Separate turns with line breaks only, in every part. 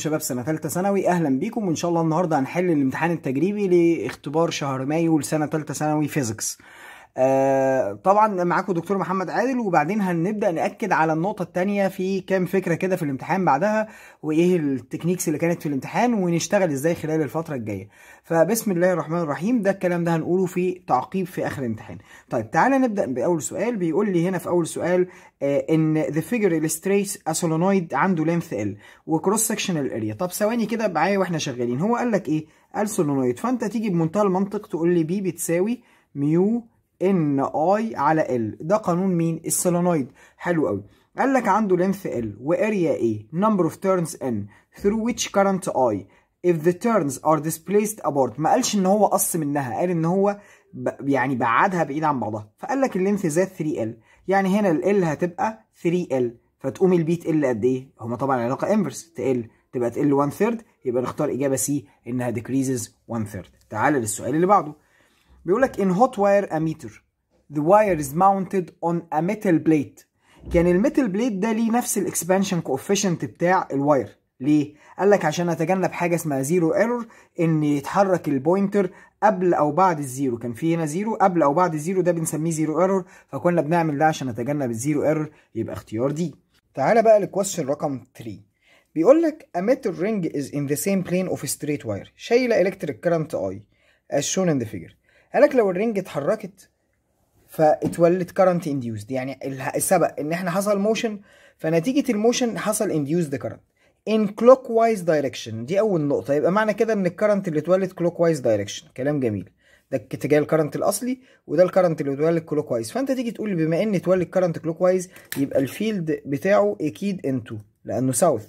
شباب سنه ثالثه ثانوي اهلا بيكم وان شاء الله النهارده هنحل الامتحان التجريبي لاختبار شهر مايو لسنه ثالثه ثانوي فيزيكس آه طبعا معاكم دكتور محمد عادل وبعدين هنبدا ناكد على النقطه الثانيه في كام فكره كده في الامتحان بعدها وايه التكنيكس اللي كانت في الامتحان ونشتغل ازاي خلال الفتره الجايه فبسم الله الرحمن الرحيم ده الكلام ده هنقوله في تعقيب في اخر الامتحان طيب تعالى نبدا باول سؤال بيقول لي هنا في اول سؤال آه ان the figure illustrates a solenoid عنده length L وكروس sectional area طب ثواني كده معايا واحنا شغالين هو قال لك ايه قال solenoid فانت تيجي بمنتهى المنطق تقول لي بي بتساوي ميو ان اي على ال ده قانون مين السولينويد حلو قوي قال لك عنده لينث ال واريا A number of turns n through which current I if the turns are displaced apart ما قالش ان هو قص منها قال ان هو ب... يعني بعدها بعيد عن بعضها فقال لك اللينث زاد 3L يعني هنا ال هتبقى 3L فتقوم البي تقل قد ايه هما طبعا علاقه انفرس تقل تبقى تقل 1 ثيرد يبقى نختار اجابه سي انها decreases 1 ثيرد تعال للسؤال اللي بعده بيقول لك in hot wire ammeter the wire is mounted on a metal plate كان الميتال بليت ده ليه نفس الاكسبانشن كوفيشنت بتاع الواير ليه؟ قال لك عشان اتجنب حاجه اسمها زيرو ايرور ان يتحرك البوينتر قبل او بعد الزيرو كان في هنا زيرو قبل او بعد الزيرو ده بنسميه زيرو ايرور فكنا بنعمل ده عشان نتجنب الزيرو ايرور يبقى اختيار دي تعالى بقى للكويشن رقم 3 بيقول لك a metal ring is in the same plane of straight wire شايله electric current I as shown in the figure قالك لو الرنج اتحركت فاتولد كرنت انديوزد يعني السبق ان احنا حصل موشن فنتيجه الموشن حصل انديوزد كرنت ان كلوك وايز دايركشن دي اول نقطه يبقى معنى كده ان الكرنت اللي اتولد كلوك وايز دايركشن كلام جميل ده اتجاه الكرنت الاصلي وده الكرنت اللي اتولد كلوك وايز فانت تيجي تقول بما ان اتولد كرنت كلوك وايز يبقى الفيلد بتاعه اكيد انتو لانه ساوث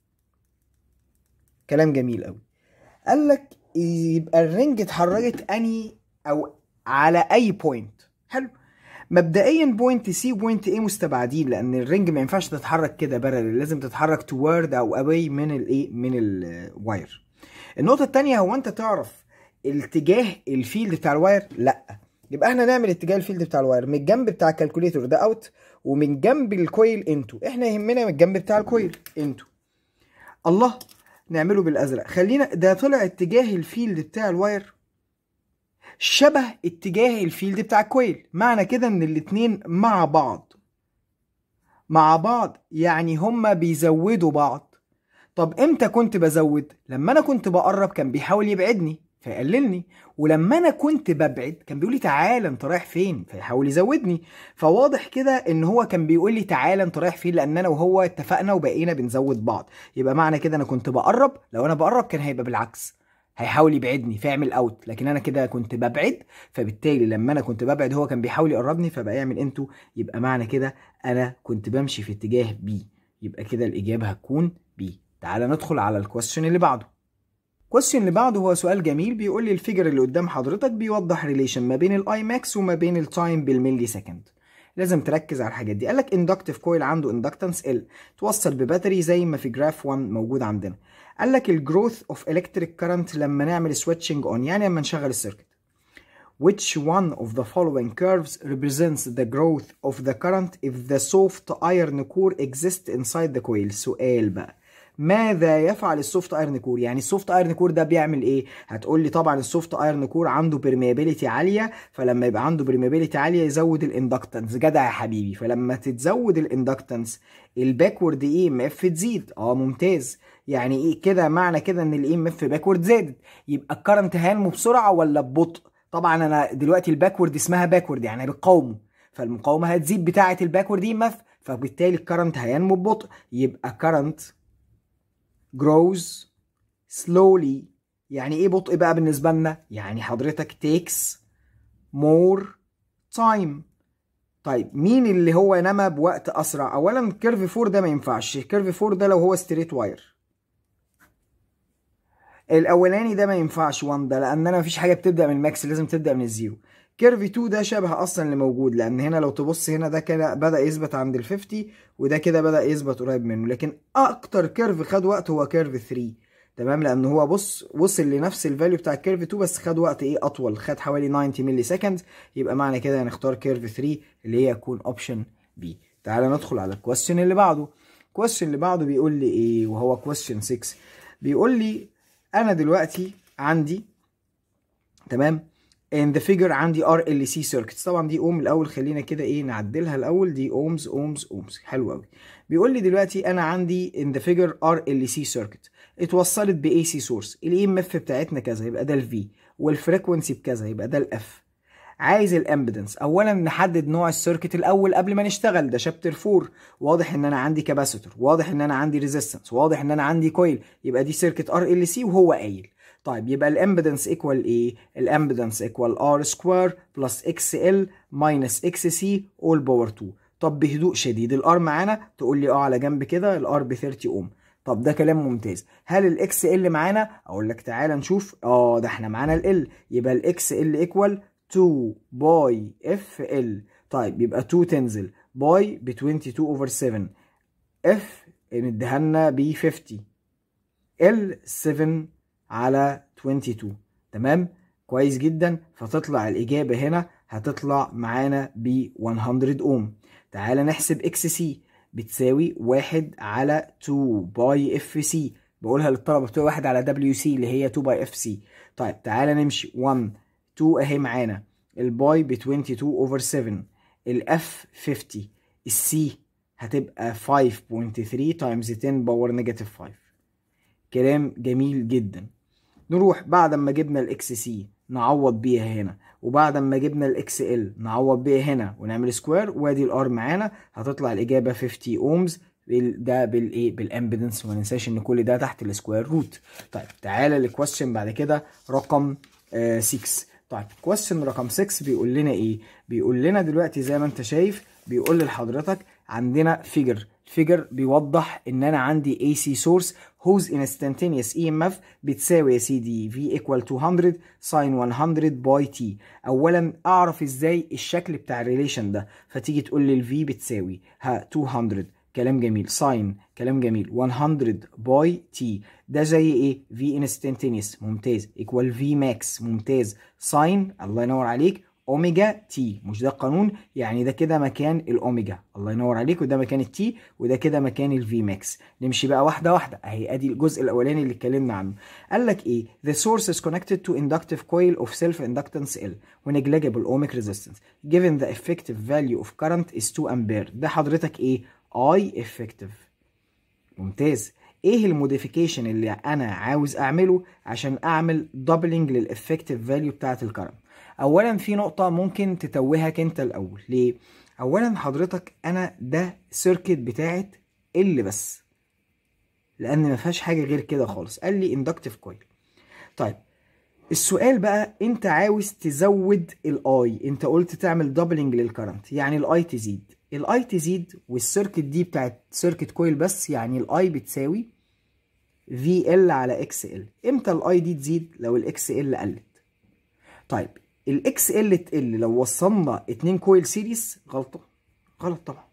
كلام جميل قوي قال لك يبقى الرنج اتحركت اني او على اي بوينت حلو مبدئيا بوينت سي وبوينت ايه مستبعدين لان الرنج ما ينفعش تتحرك كده بارل لازم تتحرك توورد او اواي من الايه من الواير النقطه الثانيه هو انت تعرف الاتجاه الفيلد بتاع الواير لا يبقى احنا نعمل اتجاه الفيلد بتاع الواير من الجنب بتاع الكالكوليتور ده اوت ومن جنب الكويل انتو احنا يهمنا من الجنب بتاع الكويل انتو الله نعمله بالازرق خلينا ده طلع اتجاه الفيلد بتاع الواير شبه اتجاه الفيلد بتاع الكويل معنى كده ان الاتنين مع بعض مع بعض يعني هما بيزودوا بعض طب امتى كنت بزود لما انا كنت بقرب كان بيحاول يبعدني فيقللني ولما انا كنت ببعد كان بيقول لي تعالى انت رايح فين فيحاول يزودني فواضح كده ان هو كان بيقول لي تعالى انت رايح فين لان انا وهو اتفقنا وبقينا بنزود بعض يبقى معنى كده انا كنت بقرب لو انا بقرب كان هيبقى بالعكس هيحاول يبعدني فيعمل اوت لكن انا كده كنت ببعد فبالتالي لما انا كنت ببعد هو كان بيحاول يقربني فبقى يعمل انتو يبقى معنى كده انا كنت بمشي في اتجاه بي يبقى كده الاجابه هتكون بي تعالى ندخل على الكويستشن اللي بعده الكويستشن اللي بعده هو سؤال جميل بيقول لي الفيجر اللي قدام حضرتك بيوضح ريليشن ما بين الاي ماكس وما بين التايم بالملي سكند لازم تركز على الحاجات دي قال لك اندكتيف كويل عنده اندكتنس ال توصل بباتري زي ما في جراف 1 موجود عندنا قال لك الجروث اوف الكتريك كارنت لما نعمل سويتشنج اون يعني لما نشغل السيركت which one of the following curves represents the growth of the current if the soft iron core exists inside the coil سؤال بقى ماذا يفعل السوفت ايرن كور يعني السوفت ايرن كور ده بيعمل ايه هتقول لي طبعا السوفت ايرن كور عنده برميابيليتي عاليه فلما يبقى عنده برميابيليتي عاليه يزود الاندكتنس جدع يا حبيبي فلما تتزود الاندكتنس الباكورد اي ام اف تزيد اه ممتاز يعني ايه كده معنى كده ان الاي ام اف باكورد زادت يبقى الكرنت هينمو بسرعه ولا ببطء طبعا انا دلوقتي الباكورد اسمها باكورد يعني بتقاومه فالمقاومه هتزيد بتاعه الباكورد اي ام اف فبالتالي الكرنت هينمو ببطء يبقى كرنت grows slowly يعني ايه بطء بقى بالنسبه لنا يعني حضرتك takes more time طيب مين اللي هو نما بوقت اسرع اولا كيرف 4 ده ما ينفعش كيرف 4 ده لو هو ستريت واير الاولاني ده ما ينفعش 1 ده لان انا مفيش حاجه بتبدا من الماكس لازم تبدا من الزيرو كيرف 2 ده شبه اصلا اللي موجود لان هنا لو تبص هنا ده كده بدا يثبت عند ال 50 وده كده بدا يثبت قريب منه لكن اكتر كيرف خد وقت هو كيرف 3 تمام لان هو بص وصل لنفس الفاليو بتاع الكيرف 2 بس خد وقت ايه اطول خد حوالي 90 ملي سكند يبقى معنى كده هنختار كيرف 3 اللي هي يكون اوبشن بي تعالى ندخل على الكويستشن اللي بعده الكويستشن اللي بعده بيقول لي ايه وهو كويستشن 6 بيقول لي انا دلوقتي عندي تمام in the figure عندي ار ال سي سيركتس طبعا دي اوم الاول خلينا كده ايه نعدلها الاول دي اومز اومز اومز حلو قوي بيقول لي دلوقتي انا عندي in the figure ار ال سي سيركت اتوصلت ب اي سي سورس الاي ام اف بتاعتنا كذا يبقى ده الفي والفريكونسي بكذا يبقى ده الاف عايز الامبيدنس اولا نحدد نوع السيركت الاول قبل ما نشتغل ده شابتر 4 واضح ان انا عندي كاباسيتور واضح ان انا عندي ريزيستنس واضح ان انا عندي كويل يبقى دي سيركت ار ال سي وهو قايل طيب يبقى الامبيدنس ايكوال ايه الامبيدنس ايكوال ار سكوير بلس اكس ال ماينس اكس سي اول باور 2 طب بهدوء شديد الار معانا تقول لي اه على جنب كده الار ب 30 اوم طب ده كلام ممتاز هل الاكس ال معانا اقول لك تعالى نشوف اه ده احنا معانا ال يبقى الاكس ال ايكوال 2 باي اف ال طيب يبقى 2 تنزل باي ب 22 اوفر 7 اف مديها لنا ب 50 ال 7 على 22 تمام كويس جدا فتطلع الاجابه هنا هتطلع معانا ب 100 اوم تعالى نحسب اكس سي بتساوي 1 على 2 باي اف سي بقولها للطلبه بتوع 1 على دبليو سي اللي هي 2 باي اف سي طيب تعالى نمشي 1 2 اهي معانا الباي ب 22 اوفر 7 الاف 50 السي هتبقى 5.3 تايمز 10 باور نيجاتيف 5 كلام جميل جدا نروح بعد ما جبنا الاكس سي نعوض بيها هنا وبعد ما جبنا الاكس ال نعوض بيها هنا ونعمل سكوير وادي الار معانا هتطلع الاجابه 50 اومز ده بالايه بالامبيدنس وما ننساش ان كل ده تحت السكوير روت طيب تعالى للكويستشن بعد كده رقم 6 آه طيب كويستشن رقم 6 بيقول لنا ايه بيقول لنا دلوقتي زي ما انت شايف بيقول لحضرتك عندنا فيجر الفيجر بيوضح ان انا عندي AC source whose instantaneous EMF بتساوي يا سيدي V equal 200 sin 100 باي T اولا اعرف ازاي الشكل بتاع الريليشن ده فتيجي تقول لي ال V بتساوي ها 200 كلام جميل ساين كلام جميل 100 باي تي ده زي ايه في انستنتينيوس ممتاز ايكوال في ماكس ممتاز ساين الله ينور عليك اوميجا تي مش ده القانون يعني ده كده مكان الاوميجا الله ينور عليك وده مكان التي وده كده مكان الفي ماكس نمشي بقى واحده واحده اهي ادي الجزء الاولاني اللي اتكلمنا عنه قال لك ايه the source is connected to inductive coil of self inductance L ونجلجبل ohmic resistance given the effective value of current is 2 ampere ده حضرتك ايه اي افكتيف ممتاز ايه الموديفيكيشن اللي انا عاوز اعمله عشان اعمل دبلنج للافكتيف فاليو بتاعه الكرم اولا في نقطه ممكن تتوهك انت الاول ليه اولا حضرتك انا ده سيركت بتاعت ال بس لان ما فيهاش حاجه غير كده خالص قال لي اندكتيف كويل طيب السؤال بقى انت عاوز تزود الاي انت قلت تعمل دبلنج للكرنت يعني الاي تزيد الاي تزيد والسيركت دي بتاعت سيركت كويل بس يعني الاي بتساوي في ال على اكس ال امتى الاي دي تزيد لو الاكس ال قلت طيب الاكس ال تقل لو وصلنا اتنين كويل سيريس غلطه غلط طبعا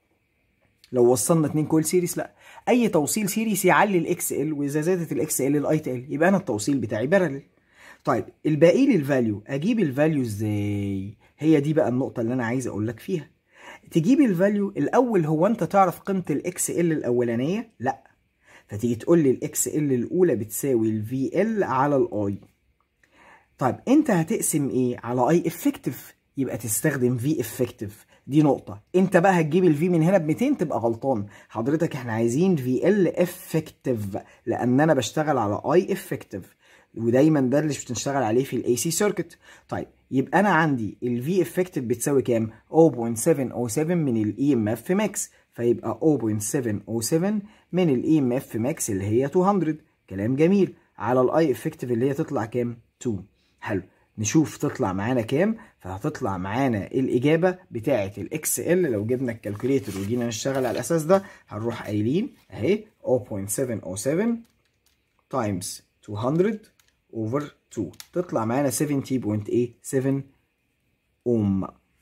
لو وصلنا اتنين كويل سيريس لا اي توصيل سيريس يعلي الاكس ال واذا زادت الاكس ال الاي تقل يبقى انا التوصيل بتاعي بارلل طيب الباقي لي الفاليو اجيب الفاليو ازاي هي دي بقى النقطه اللي انا عايز اقول لك فيها تجيب الفاليو الاول هو انت تعرف قيمه الاكس ال الاولانيه لا فتيجي تقول لي الاكس ال الاولى بتساوي الفي ال على الاي طيب انت هتقسم ايه على اي افكتيف يبقى تستخدم في افكتيف دي نقطة انت بقى هتجيب الفي من هنا ب 200 تبقى غلطان حضرتك احنا عايزين في ال افكتيف لان انا بشتغل على اي افكتيف ودايما ده اللي بنشتغل عليه في الاي سي سيركت طيب يبقى انا عندي الفي افكتيف بتساوي كام 0.707 من الاي ام اف ماكس فيبقى 0.707 من الاي ام اف ماكس اللي هي 200 كلام جميل على الاي افكتيف اللي هي تطلع كام 2 حلو نشوف تطلع معانا كام فهتطلع معانا الاجابه بتاعه الاكس ال لو جبنا الكالكوليتر وجينا نشتغل على الاساس ده هنروح قايلين اهي 0.707 تايمز 200 اوفر 2 تطلع معانا 70.87 اوم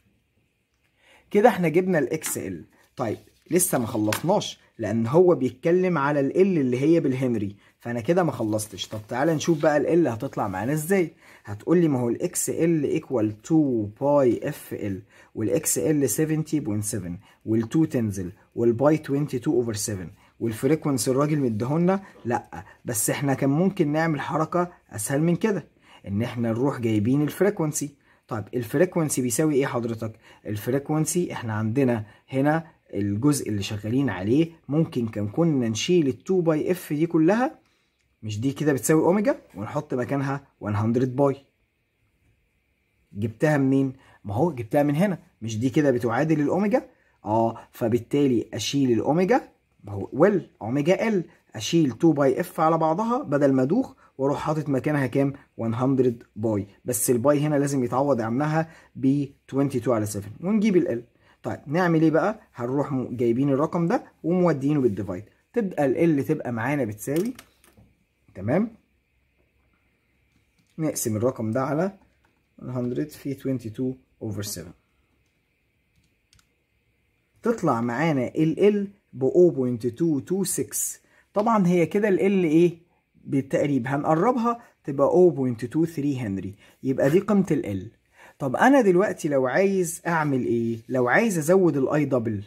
كده احنا جبنا الاكس ال طيب لسه ما خلصناش لان هو بيتكلم على ال اللي هي بالهنري فانا كده ما خلصتش طب تعالى نشوف بقى ال هتطلع معانا ازاي هتقول لي ما هو الاكس ال ايكوال 2 باي اف ال والاكس ال 70.7 وال2 تنزل والباي 22 اوفر 7 والفريكونسي الراجل مديهولنا لا بس احنا كان ممكن نعمل حركه اسهل من كده ان احنا نروح جايبين الفريكونسي طيب الفريكونسي بيساوي ايه حضرتك الفريكونسي احنا عندنا هنا الجزء اللي شغالين عليه ممكن كان كنا نشيل ال 2 باي اف دي كلها مش دي كده بتساوي اوميجا ونحط مكانها 100 باي جبتها منين ما هو جبتها من هنا مش دي كده بتعادل الاوميجا اه فبالتالي اشيل الاوميجا ما هو ويل اوميجا ال اشيل 2 باي اف على بعضها بدل ما ادوخ واروح حاطط مكانها كام 100 باي بس الباي هنا لازم يتعوض عنها ب 22 على 7 ونجيب ال طيب نعمل ايه بقى هنروح جايبين الرقم ده ومودينه بالديفايد تبقى ال تبقى معانا بتساوي تمام نقسم الرقم ده على 100 في 22 over 7 تطلع معانا ال ال ب 0.226 طبعا هي كده ال ال ايه بالتقريب هنقربها تبقى 0.23 هنري يبقى دي قيمة ال ال طب انا دلوقتي لو عايز اعمل ايه لو عايز ازود الاي دبل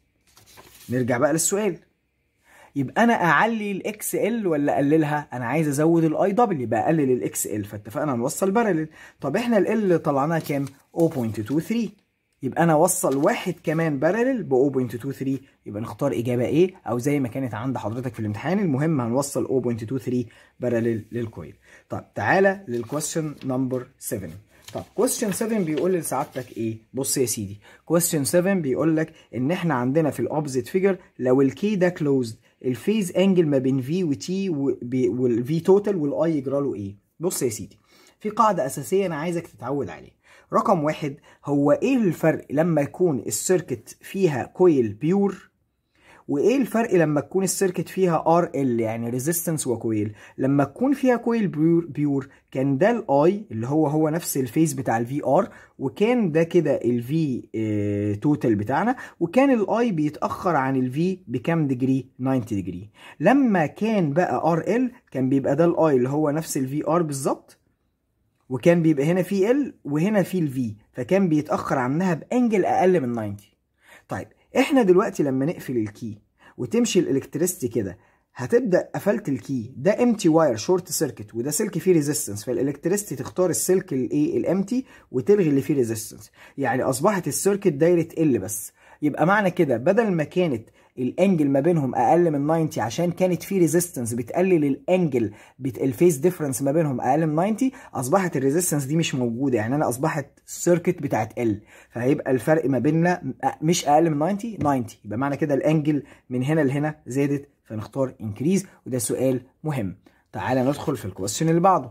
نرجع بقى للسؤال يبقى انا اعلي الاكس ال ولا اقللها انا عايز ازود الاي دبل يبقى اقلل الاكس ال فاتفقنا نوصل بارلل طب احنا ال ال طلعناها كام 0.23 يبقى انا اوصل واحد كمان بارلل ب 0.23 يبقى نختار اجابه ايه او زي ما كانت عند حضرتك في الامتحان المهم هنوصل 0.23 بارلل للكويل طب تعالى للكويستشن نمبر 7 طب كويستشن 7 بيقول لسعادتك ايه بص يا سيدي كويستشن 7 بيقول لك ان احنا عندنا في الاوبزيت فيجر لو الكي ده كلوزد الفيز انجل ما بين في وتي والفي توتال والاي يجرى له ايه بص يا سيدي في قاعده اساسيه انا عايزك تتعود عليها رقم واحد هو ايه الفرق لما يكون السيركت فيها كويل بيور وايه الفرق لما تكون السيركت فيها ار ال يعني ريزيستنس وكويل لما تكون فيها كويل بيور, بيور كان ده الاي اللي هو هو نفس الفيز بتاع الفي ار وكان ده كده الفي اه توتال بتاعنا وكان الاي بيتاخر عن الفي بكام ديجري 90 ديجري لما كان بقى ار ال كان بيبقى ده الاي اللي هو نفس الفي ار بالظبط وكان بيبقى هنا في ال وهنا في الفي فكان بيتاخر عنها بانجل اقل من 90 طيب احنا دلوقتي لما نقفل الكي وتمشي الالكتريستي كده هتبدا قفلت الكي ده امتي واير شورت سيركت وده سلك فيه ريزيستنس فالالكتريستي تختار السلك الايه الامتي وتلغي اللي فيه ريزيستنس يعني اصبحت السيركت دايره ال بس يبقى معنى كده بدل ما كانت الانجل ما بينهم اقل من 90 عشان كانت في ريزيستنس بتقلل الانجل بت... الفيس ديفرنس ما بينهم اقل من 90 اصبحت الريزيستنس دي مش موجوده يعني انا اصبحت السيركت بتاعت ال فهيبقى الفرق ما بيننا مش اقل من 90 90 يبقى معنى كده الانجل من هنا لهنا زادت فنختار انكريز وده سؤال مهم تعالى ندخل في الكويستشن اللي بعده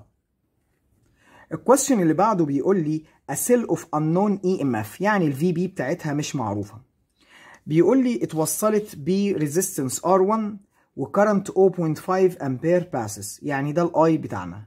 الكويستشن اللي بعده بيقول لي a cell of unknown EMF يعني الفي بي بتاعتها مش معروفه بيقول لي اتوصلت بريزيستنس R1 وكرنت 0.5 امبير باسز يعني ده الاي بتاعنا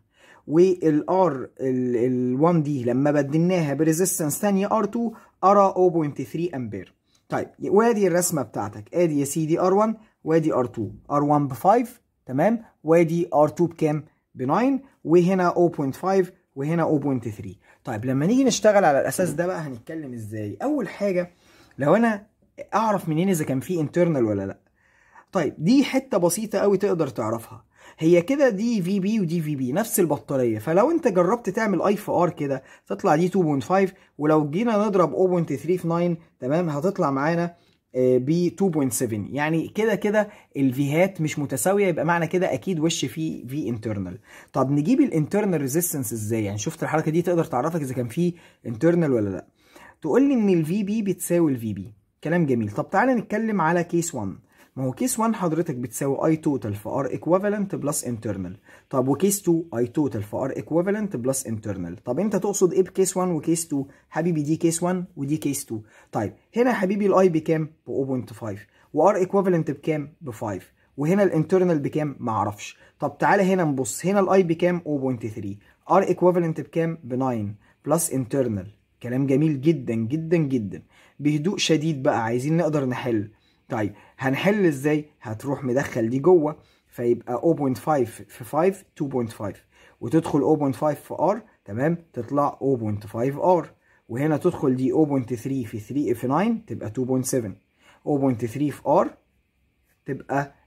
والار ال1 دي لما بدلناها بريزيستنس ثانيه R2 ارى 0.3 امبير طيب وادي الرسمه بتاعتك ادي يا سيدي R1 وادي R2 R1 ب 5 تمام وادي R2 بكام ب 9 وهنا 0.5 وهنا 0.3 طيب لما نيجي نشتغل على الاساس ده بقى هنتكلم ازاي اول حاجه لو انا اعرف منين اذا كان في انترنال ولا لا طيب دي حته بسيطه قوي تقدر تعرفها هي كده دي في بي ودي في بي نفس البطاريه فلو انت جربت تعمل اي في ار كده تطلع دي 2.5 ولو جينا نضرب 0.3 في 9 تمام هتطلع معانا ب 2.7 يعني كده كده الفيهات مش متساويه يبقى معنى كده اكيد وش فيه في انترنال طب نجيب الانترنال ريزيستنس ازاي يعني شفت الحركه دي تقدر تعرفك اذا كان في انترنال ولا لا تقول لي ان الفي بي بتساوي الفي بي كلام جميل طب تعالى نتكلم على كيس 1 ما هو كيس 1 حضرتك بتساوي اي توتال في ار ايكوفالنت بلس انترنال طب وكيس 2 اي توتال في ار ايكوفالنت بلس انترنال طب انت تقصد ايه بكيس 1 وكيس 2 حبيبي دي كيس 1 ودي كيس 2 طيب هنا يا حبيبي الاي بكام ب 0.5 وار ايكوفالنت بكام ب 5 وهنا الانترنال بكام ما اعرفش طب تعالى هنا نبص هنا الاي بكام 0.3 ار ايكوفالنت بكام ب 9 بلس انترنال كلام جميل جدا جدا جدا بهدوء شديد بقى عايزين نقدر نحل طيب هنحل ازاي هتروح مدخل دي جوه فيبقى 0.5 في 5 2.5 وتدخل 0.5 في ار تمام تطلع 0.5 ار وهنا تدخل دي 0.3 في 3 في 9 تبقى 2.7 0.3 في ار تبقى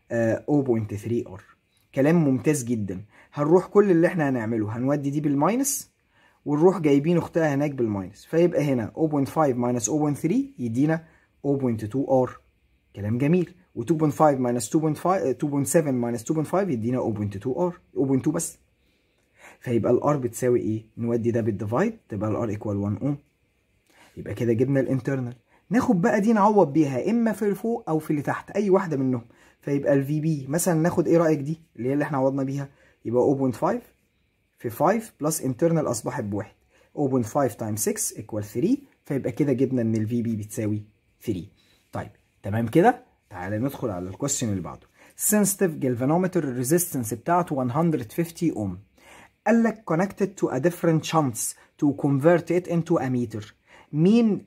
آه 0.3 ار كلام ممتاز جدا هنروح كل اللي احنا هنعمله هنودي دي بالماينس ونروح جايبين اختها هناك بالماينس فيبقى هنا 0.5 ماينس 0.3 يدينا 0.2 ار كلام جميل و2.5 ماينس 2.5 2.7 ماينس 2.5 يدينا 0.2 ار 0.2 بس فيبقى الار بتساوي ايه نودي ده بالديفايد تبقى الار ايكوال 1 اوم يبقى كده جبنا الانترنال ناخد بقى دي نعوض بيها اما في اللي فوق او في اللي تحت اي واحده منهم فيبقى الفي بي مثلا ناخد ايه رايك دي اللي هي اللي احنا عوضنا بيها يبقى 0.5 في 5 بلس انترنال اصبحت بواحد 0.5 تايمز 6 ايكوال 3 فيبقى كده جبنا ان الفي بي بتساوي 3 طيب تمام كده تعالى ندخل على الكويستشن اللي بعده sensitive galvanometer الريزيستنس بتاعته 150 اوم قال لك connected to a different shunts to convert it into a meter مين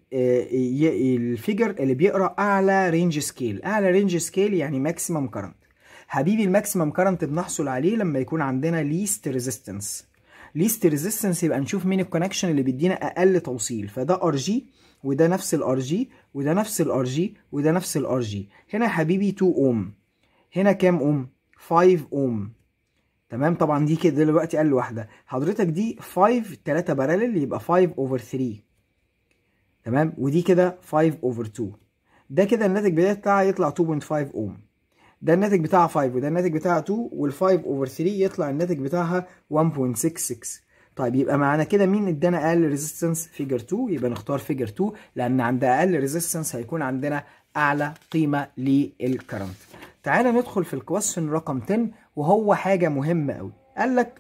الفيجر اللي بيقرا اعلى رينج سكيل اعلى رينج سكيل يعني ماكسيمم كرنت حبيبي الماكسيمم كرنت بنحصل عليه لما يكون عندنا ليست ريزيستنس ليست ريزيستنس يبقى نشوف مين الكونكشن اللي بيدينا اقل توصيل فده ار جي وده نفس الار جي وده نفس الار جي وده نفس الار جي هنا يا حبيبي 2 اوم هنا كام اوم 5 اوم تمام طبعا دي كده دلوقتي اقل واحده حضرتك دي 5 3 بارالل يبقى 5 اوفر 3 تمام ودي كده 5 اوفر 2 ده كده الناتج بتاعها يطلع 2.5 اوم ده الناتج بتاعها 5 وده الناتج بتاعها 2 وال5 اوفر 3 يطلع الناتج بتاعها 1.66 طيب يبقى معانا كده مين ادانا اقل ريزيستنس فيجر 2 يبقى نختار فيجر 2 لان عند اقل ريزيستنس هيكون عندنا اعلى قيمه للكرنت تعالى ندخل في الكويشن رقم 10 وهو حاجه مهمه قوي قال لك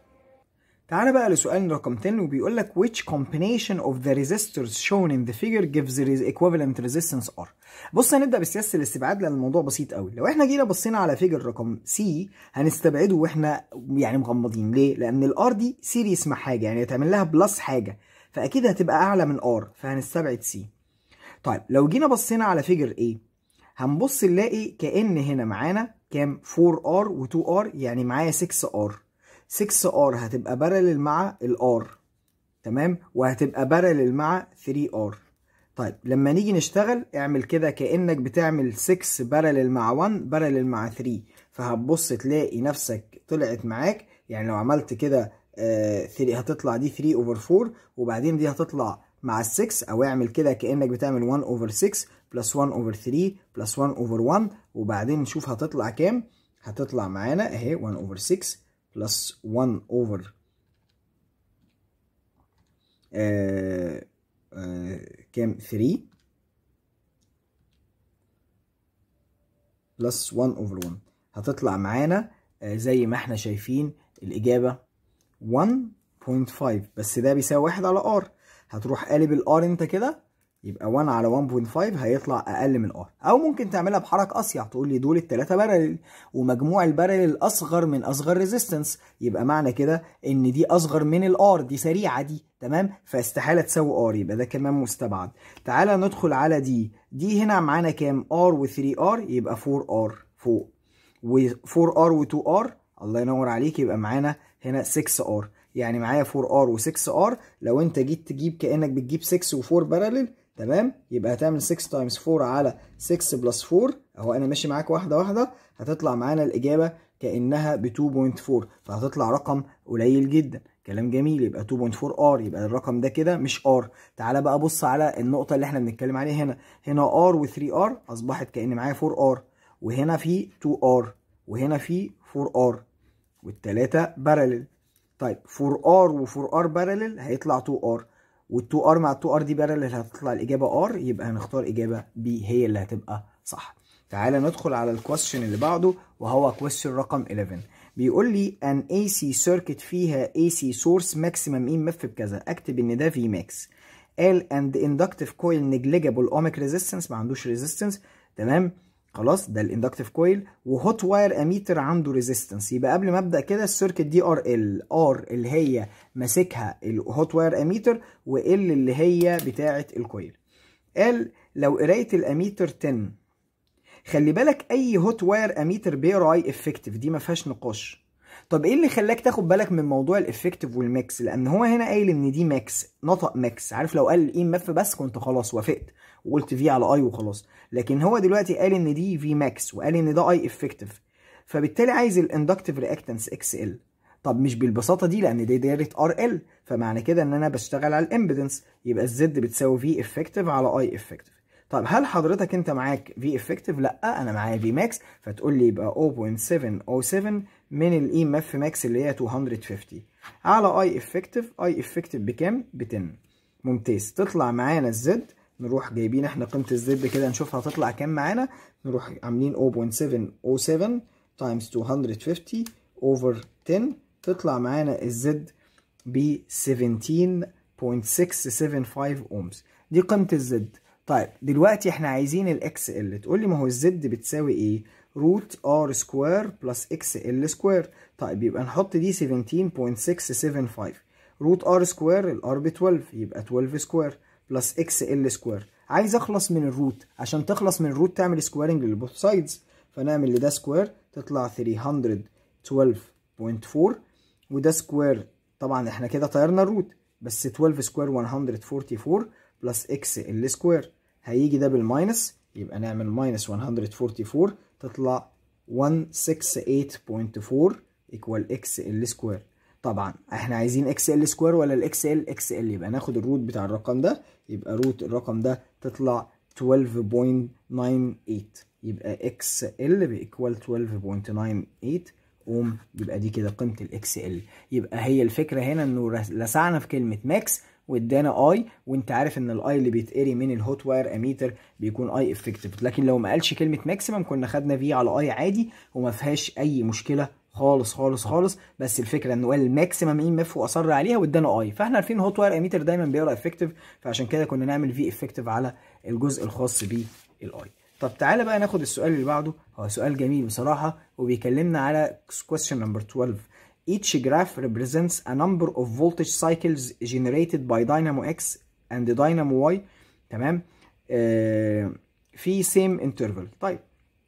تعالى بقى لسؤال رقم 10 وبيقول لك which combination of the resistors shown in the figure gives the equivalent resistance R بص هنبدا بسياسه الاستبعاد لان الموضوع بسيط قوي لو احنا جينا بصينا على فيجر رقم سي هنستبعده واحنا يعني مغمضين ليه لان الار دي سيريس مع حاجه يعني تعمل لها بلس حاجه فاكيد هتبقى اعلى من ار فهنستبعد سي طيب لو جينا بصينا على فيجر ايه هنبص نلاقي كان هنا معانا كام 4 ار و2 ار يعني معايا 6 ار 6 ار هتبقى بارلل مع الار تمام وهتبقى بارلل مع 3 ار طيب لما نيجي نشتغل اعمل كده كانك بتعمل 6 بارلل مع 1 بارلل مع 3 فهتبص تلاقي نفسك طلعت معاك يعني لو عملت كده آه 3 هتطلع دي 3 اوفر 4 وبعدين دي هتطلع مع ال 6 او اعمل كده كانك بتعمل 1 اوفر 6 بلس 1 اوفر 3 بلس 1 اوفر 1 وبعدين نشوف هتطلع كام هتطلع معانا اهي 1 اوفر 6 بلس 1 اوفر آه آه كام 3 بلس 1 اوفر 1 هتطلع معانا آه زي ما احنا شايفين الإجابة 1.5 بس ده بيساوي 1 على ار هتروح قالب الار انت كده يبقى 1 على 1.5 هيطلع اقل من ار او ممكن تعملها بحركه اصيع تقول لي دول الثلاثه بارلل ومجموع البارلل الاصغر من اصغر ريزيستنس يبقى معنى كده ان دي اصغر من الار دي سريعه دي تمام فاستحاله تساوي ار يبقى ده كمان مستبعد تعالى ندخل على دي دي هنا معانا كام ار و3 ار يبقى 4 ار فوق و4 ار و2 ار الله ينور عليك يبقى معانا هنا 6 ار يعني معايا 4 ار و6 ار لو انت جيت تجيب كانك بتجيب 6 و4 بارلل تمام يبقى هتعمل 6 تايمز 4 على 6 بلس 4 اهو انا ماشي معاك واحده واحده هتطلع معانا الاجابه كانها ب 2.4 فهتطلع رقم قليل جدا كلام جميل يبقى 2.4 ار يبقى الرقم ده كده مش ار تعالى بقى بص على النقطه اللي احنا بنتكلم عليها هنا هنا ار و3 ار اصبحت كان معايا 4 ار وهنا في 2 ار وهنا في 4 ار والثلاثه بارلل طيب 4 ار و4 ار بارلل هيطلع 2 ار وال2 ار مع ال2 ار دي بارلل هتطلع الاجابه ار يبقى هنختار اجابه بي هي اللي هتبقى صح تعالى ندخل على الكويستشن اللي بعده وهو كويستشن رقم 11 بيقول لي ان اي سي سيركت فيها اي سي سورس ماكسيمم اي مف بكذا اكتب ان ده في ماكس قال اند اندكتيف كويل نيجليجابل اوميك ريزيستنس ما عندوش ريزيستنس تمام خلاص ده الاندكتيف كويل وهوت واير اميتر عنده ريزيستنس يبقى قبل ما ابدا كده السيركت دي ار ال ار اللي هي ماسكها الهوت واير اميتر وال اللي هي بتاعه الكويل قال لو قرايه الاميتر 10 خلي بالك اي هوت واير اميتر بيقرا اي افكتيف دي ما فيهاش نقاش طب ايه اللي خلاك تاخد بالك من موضوع الافكتيف والميكس لان هو هنا قايل ان دي ميكس نطق ميكس عارف لو قال اي ام اف بس كنت خلاص وافقت وقلت في على اي وخلاص لكن هو دلوقتي قال ان دي في ماكس وقال ان ده اي افكتيف فبالتالي عايز الاندكتيف رياكتنس اكس ال طب مش بالبساطه دي لان دي دايره ار ال فمعنى كده ان انا بشتغل على الامبيدنس يبقى الزد بتساوي في افكتيف على اي افكتيف طب هل حضرتك انت معاك في افكتيف لا انا معايا في ماكس فتقول لي يبقى 0.707 من الاي ام اف ماكس اللي هي 250 على اي افكتيف اي افكتيف بكام ب 10 ممتاز تطلع معانا الزد نروح جايبين احنا قيمه الزد كده نشوفها هتطلع كام معانا نروح عاملين 0.707 تايمز 250 اوفر 10 تطلع معانا الزد ب 17.675 اومز دي قيمه الزد طيب دلوقتي احنا عايزين الاكس ال تقول لي ما هو الزد بتساوي ايه روت ار سكوير بلس اكس ال سكوير طيب يبقى نحط دي 17.675 روت ار سكوير الار ب 12 يبقى 12 سكوير بلس اكس ال سكوير عايز اخلص من الروت عشان تخلص من الروت تعمل سكويرنج للبوث سايدز فنعمل لده سكوير تطلع 312.4 وده سكوير طبعا احنا كده طيرنا الروت بس 12 سكوير 144 بلس اكس ال سكوير هيجي ده بالماينس يبقى نعمل ماينس 144 تطلع 168.4 ايكوال اكس ال سكوير طبعا احنا عايزين اكس ال سكوير ولا الاكس ال اكس ل يبقى ناخد الروت بتاع الرقم ده يبقى روت الرقم ده تطلع 12.98 يبقى اكس ال بيكوال 12.98 اوم يبقى دي كده قيمه الاكس ال يبقى هي الفكره هنا انه لسعنا في كلمه ماكس وادانا اي وانت عارف ان الاي اللي بيتقري من الهوت واير اميتر بيكون اي افكتيف لكن لو ما قالش كلمه ماكسيمم كنا خدنا في على اي عادي وما فيهاش اي مشكله خالص خالص خالص بس الفكره انه قال الماكسيمم اي مف واصر عليها وادانا اي فاحنا عارفين هوت واير اميتر دايما بيقرا افكتيف فعشان كده كنا نعمل في افكتيف على الجزء الخاص بالاي طب تعالى بقى ناخد السؤال اللي بعده هو سؤال جميل بصراحه وبيكلمنا على question number 12 Each graph represents a number of voltage cycles generated by dynamo X and dynamo Y تمام آه في same interval طيب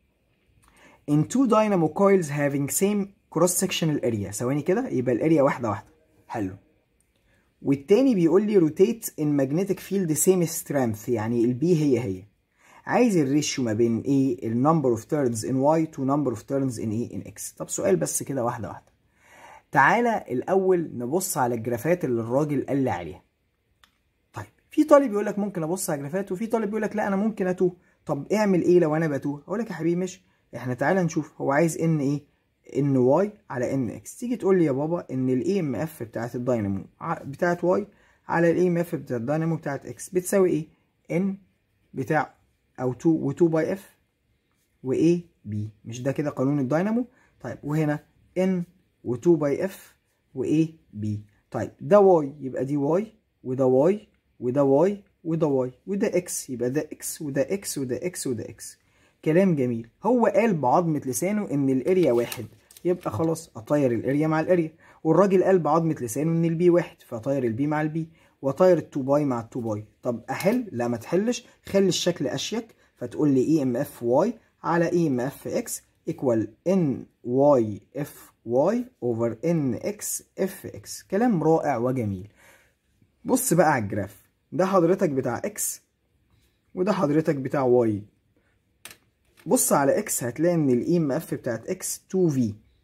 in two dynamo coils having same cross sectional area ثواني كده يبقى الاريا واحدة واحدة حلو والتاني بيقول لي rotate in magnetic field same strength يعني البي هي هي عايز الريشيو ما بين ايه ال number of turns in y to number of turns in ايه in x طب سؤال بس كده واحدة واحدة تعالى الأول نبص على الجرافات اللي الراجل قال لي عليها طيب في طالب يقول لك ممكن أبص على جرافات وفي طالب يقول لك لا أنا ممكن أتوه طب اعمل إيه لو أنا بتوه أقول لك يا حبيبي مش إحنا تعالى نشوف هو عايز إن إيه إن واي على إن إكس تيجي تقول لي يا بابا إن الإي إم إف بتاعت الداينامو بتاعت واي على الإي إم إف بتاعت الداينامو بتاعت إكس بتساوي إيه إن بتاع أو 2 و2 باي إف وإيه بي مش ده كده قانون الداينامو طيب وهنا إن و2 باي إف وايه بي طيب ده واي يبقى دي واي وده واي وده واي وده واي وده اكس يبقى ده اكس وده اكس وده اكس وده اكس كلام جميل هو قال بعظمة لسانه ان الاريا واحد يبقى خلاص اطير الاريا مع الاريا والراجل قال بعظمة لسانه ان البي واحد فاطير البي مع البي واطير التو باي مع التو باي طب احل لا ما تحلش خلي الشكل اشيك فتقول لي اي ام اف واي على اي ام اف اكس ايكوال ان واي اف y over nx fx كلام رائع وجميل بص بقى على الجراف ده حضرتك بتاع x وده حضرتك بتاع y بص على x هتلاقي ان الاي ام اف بتاعت x 2v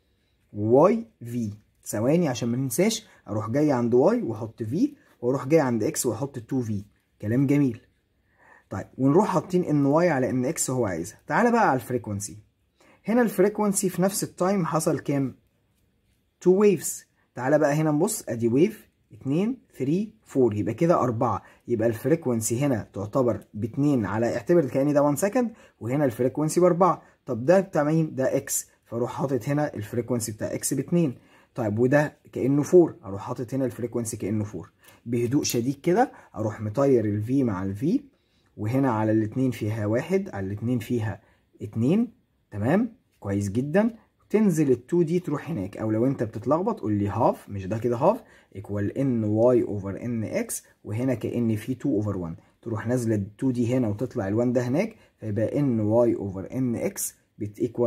y v ثواني عشان ما ننساش اروح جاي عند y واحط v واروح جاي عند x واحط 2v كلام جميل طيب ونروح حاطين ان y على ان x هو عايزها تعالى بقى على الفريكونسي هنا الفريكونسي في نفس التايم حصل كام 2 ويفز تعالى بقى هنا نبص ادي ويف 2 3 4 يبقى كده 4 يبقى الفريكونسي هنا تعتبر ب 2 على اعتبر كأن ده 1 سكند وهنا الفريكونسي ب 4 طب ده بتاع مين ده اكس فاروح حاطط هنا الفريكونسي بتاع اكس ب 2 طيب وده كأنه 4 اروح حاطط هنا الفريكونسي كأنه 4 بهدوء شديد كده اروح مطير الفي مع الفي وهنا على الاثنين فيها واحد على الاثنين فيها اتنين تمام كويس جدا تنزل ال 2 دي تروح هناك او لو انت بتتلخبط قول لي هاف مش ده كده هاف ايكوال ان واي اوفر ان اكس وهنا كان في 2 اوفر 1 تروح نازله ال 2 دي هنا وتطلع ال 1 ده هناك فيبقى ان واي اوفر ان اكس بتيكوال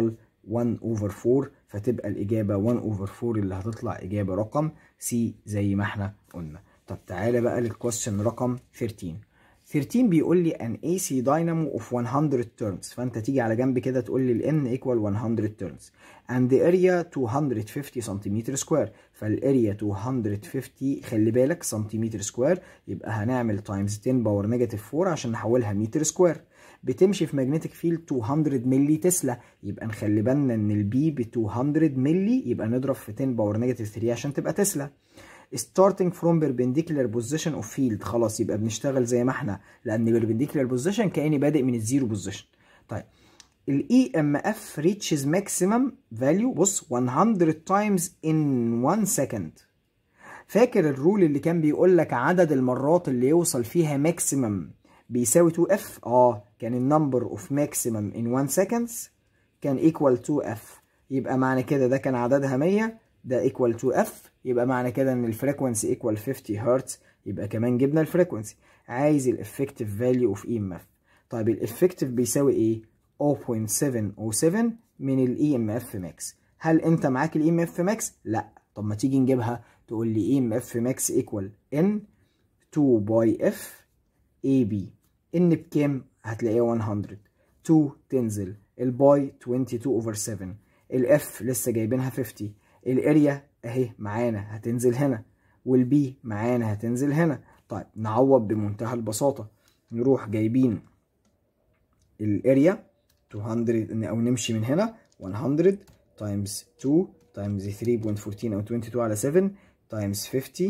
1 اوفر 4 فتبقى الاجابه 1 اوفر 4 اللي هتطلع اجابه رقم سي زي ما احنا قلنا طب تعالى بقى للكويستشن رقم 13 13 بيقول لي an AC dynamo of 100 turns فانت تيجي على جنب كده تقول لي ال N equal 100 turns and the area 250 سنتيمتر سكوير فالاريا 250 خلي بالك سنتيمتر سكوير يبقى هنعمل تايمز 10 باور نيجاتيف 4 عشان نحولها متر سكوير بتمشي في ماجنتيك فيلد 200 ملي تسلا يبقى نخلي بالنا ان البي ب 200 ملي يبقى نضرب في 10 باور نيجاتيف 3 عشان تبقى تسلا starting from perpendicular position of field خلاص يبقى بنشتغل زي ما احنا لان perpendicular position كاني بادئ من الزيرو بوزيشن طيب ال EMF reaches maximum value بص 100 times in 1 second فاكر الرول اللي كان بيقول لك عدد المرات اللي يوصل فيها maximum بيساوي 2f اه كان النمبر اوف maximum in 1 seconds كان equal to f يبقى معنى كده ده كان عددها 100 ده equal to f يبقى معنى كده ان الفريكونسي equal 50 هرتز يبقى كمان جبنا الفريكونسي عايز الافكتيف فاليو اوف اي ام اف طيب الافكتيف بيساوي ايه 0.707 من الاي ام اف ماكس هل انت معاك الاي ام اف ماكس لا طب ما تيجي نجيبها تقول لي اي ام اف ماكس ايكوال ان 2 باي اف اي بي ان بكام هتلاقيها 100 2 تنزل الباي 22 اوفر 7 الاف لسه جايبينها 50 الاريا اهي معانا هتنزل هنا والبي معانا هتنزل هنا طيب نعوض بمنتهى البساطه نروح جايبين الاريا 200 او نمشي من هنا 100 تايمز 2 تايمز 3.14 او 22 على 7 تايمز 50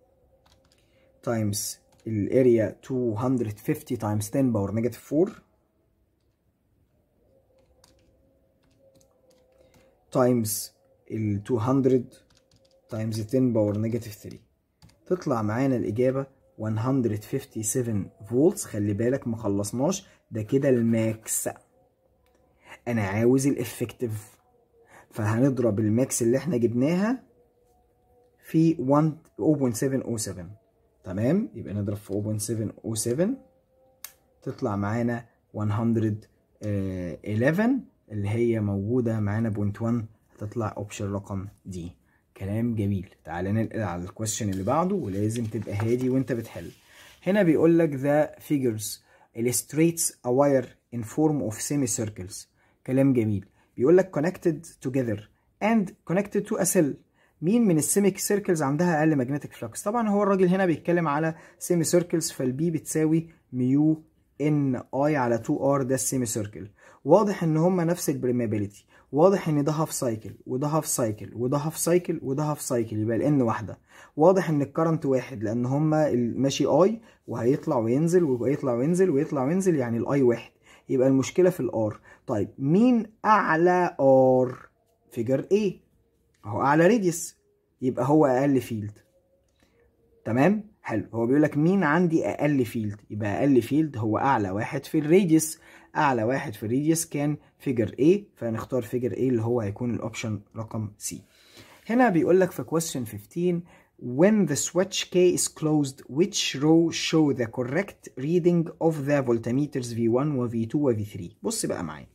تايمز الاريا 250 تايمز 10 باور نيجاتيف 4 تايمز ال 200 تايمز 10 باور نيجاتيف 3 تطلع معانا الإجابة 157 فولتس خلي بالك ما خلصناش ده كده الماكس أنا عاوز الإفكتيف فهنضرب الماكس اللي احنا جبناها في 0.707 تمام يبقى نضرب في 0.707 تطلع معانا 111 اللي هي موجودة معانا بوينت 1 هتطلع اوبشن رقم دي كلام جميل تعالى ننقل على الكويستشن اللي بعده ولازم تبقى هادي وانت بتحل هنا بيقول لك the figures illustrates a wire in form of semicircles كلام جميل بيقول لك connected together and connected to a cell مين من السيميك سيركلز عندها اقل ماجنتيك فلكس طبعا هو الراجل هنا بيتكلم على سيمي سيركلز فالبي بتساوي ميو ان اي على 2 ار ده السيمي سيركل واضح ان هما نفس البريمابيليتي واضح ان ده هاف سايكل وده هاف سايكل وده هاف سايكل وده هاف سايكل يبقى الان واحده واضح ان الكرنت واحد لان هما ماشي اي وهيطلع وينزل ويطلع وينزل ويطلع وينزل يعني الاي واحد يبقى المشكله في الار طيب مين اعلى ار فيجر ايه اهو اعلى راديوس يبقى هو اقل فيلد تمام حلو هو بيقول لك مين عندي اقل فيلد يبقى اقل فيلد هو اعلى واحد في الراديوس اعلى واحد في الراديوس كان فيجر A فنختار فيجر A اللي هو هيكون الاوبشن رقم C هنا بيقول لك في question 15 when the switch K is closed which row show the correct reading of the voltmeters V1 و V2 و V3 بص بقى معايا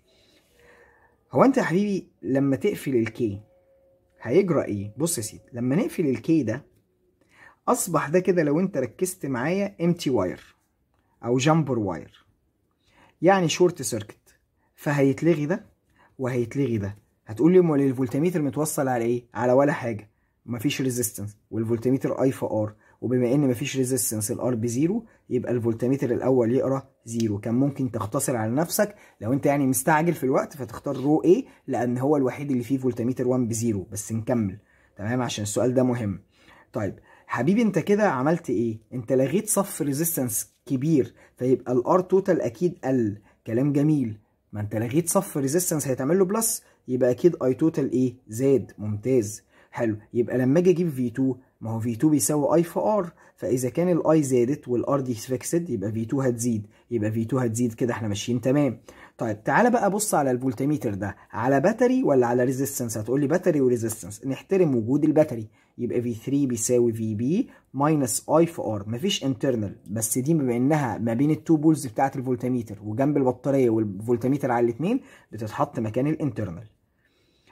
هو انت يا حبيبي لما تقفل الكي هيجرى ايه بص يا سيدي لما نقفل الكي ده اصبح ده كده لو انت ركزت معايا امتي واير او جامبر واير يعني شورت سيركت فهيتلغي ده وهيتلغي ده هتقول لي امال الفولتميتر متوصل على ايه على ولا حاجه مفيش ريزيستنس والفولتميتر اي في ار وبما ان مفيش ريزيستنس الار بزيرو يبقى الفولتميتر الاول يقرا زيرو كان ممكن تختصر على نفسك لو انت يعني مستعجل في الوقت فتختار رو ايه لان هو الوحيد اللي فيه فولتميتر 1 بزيرو بس نكمل تمام عشان السؤال ده مهم طيب حبيبي انت كده عملت ايه انت لغيت صف ريزيستنس كبير فيبقى الار توتال اكيد قل كلام جميل ما انت لغيت صف ريزيستنس هيتعمل له بلس يبقى اكيد اي توتال ايه زاد ممتاز حلو يبقى لما اجي اجيب في 2 ما هو في 2 بيساوي اي في ار فاذا كان الاي زادت والار دي فيكسد يبقى في 2 هتزيد يبقى في 2 هتزيد كده احنا ماشيين تمام طيب تعالى بقى بص على الفولتميتر ده على باتري ولا على ريزيستنس هتقول لي باتري وريزيستنس نحترم وجود الباتري يبقى في 3 بيساوي في بي ماينس اي في ار مفيش انترنال بس دي بما انها ما بين التو بولز بتاعه الفولتميتر وجنب البطاريه والفولتميتر على الاثنين بتتحط مكان الانترنال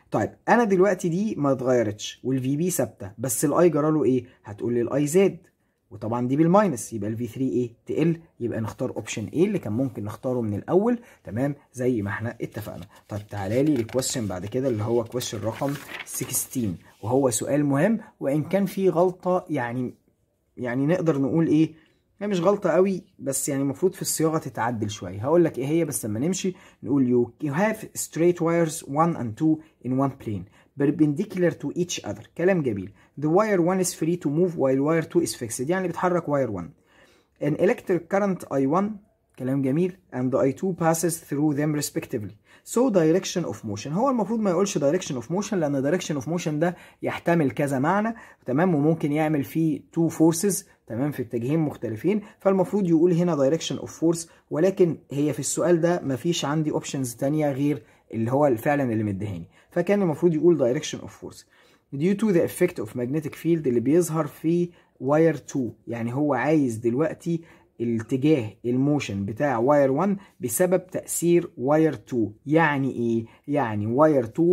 طيب انا دلوقتي دي ما اتغيرتش والفي بي ثابته بس الاي جرى له ايه هتقول لي الاي زاد وطبعا دي بالماينس يبقى الفي 3 ايه تقل يبقى نختار اوبشن ايه اللي كان ممكن نختاره من الاول تمام زي ما احنا اتفقنا طيب تعالى لي الكويشن بعد كده اللي هو كويشن رقم 16 وهو سؤال مهم وان كان فيه غلطه يعني يعني نقدر نقول ايه هي مش غلطة قوي بس يعني المفروض في الصياغة تتعدل شوية هقول لك ايه هي بس لما نمشي نقول you, you have straight wires 1 and 2 in one plane perpendicular to each other كلام جميل the wire 1 is free to move while wire 2 is fixed يعني بتحرك wire 1 an electric current I1 كلام جميل and I2 passes through them respectively so direction of motion هو المفروض ما يقولش direction of motion لأن direction of motion ده يحتمل كذا معنى تمام وممكن يعمل فيه two forces تمام في اتجاهين مختلفين فالمفروض يقول هنا direction of force ولكن هي في السؤال ده مفيش عندي options تانية غير اللي هو فعلا اللي مديهاني فكان المفروض يقول direction of force due to the effect of magnetic field اللي بيظهر في واير 2 يعني هو عايز دلوقتي الاتجاه الموشن بتاع واير 1 بسبب تأثير واير 2 يعني ايه؟ يعني واير 2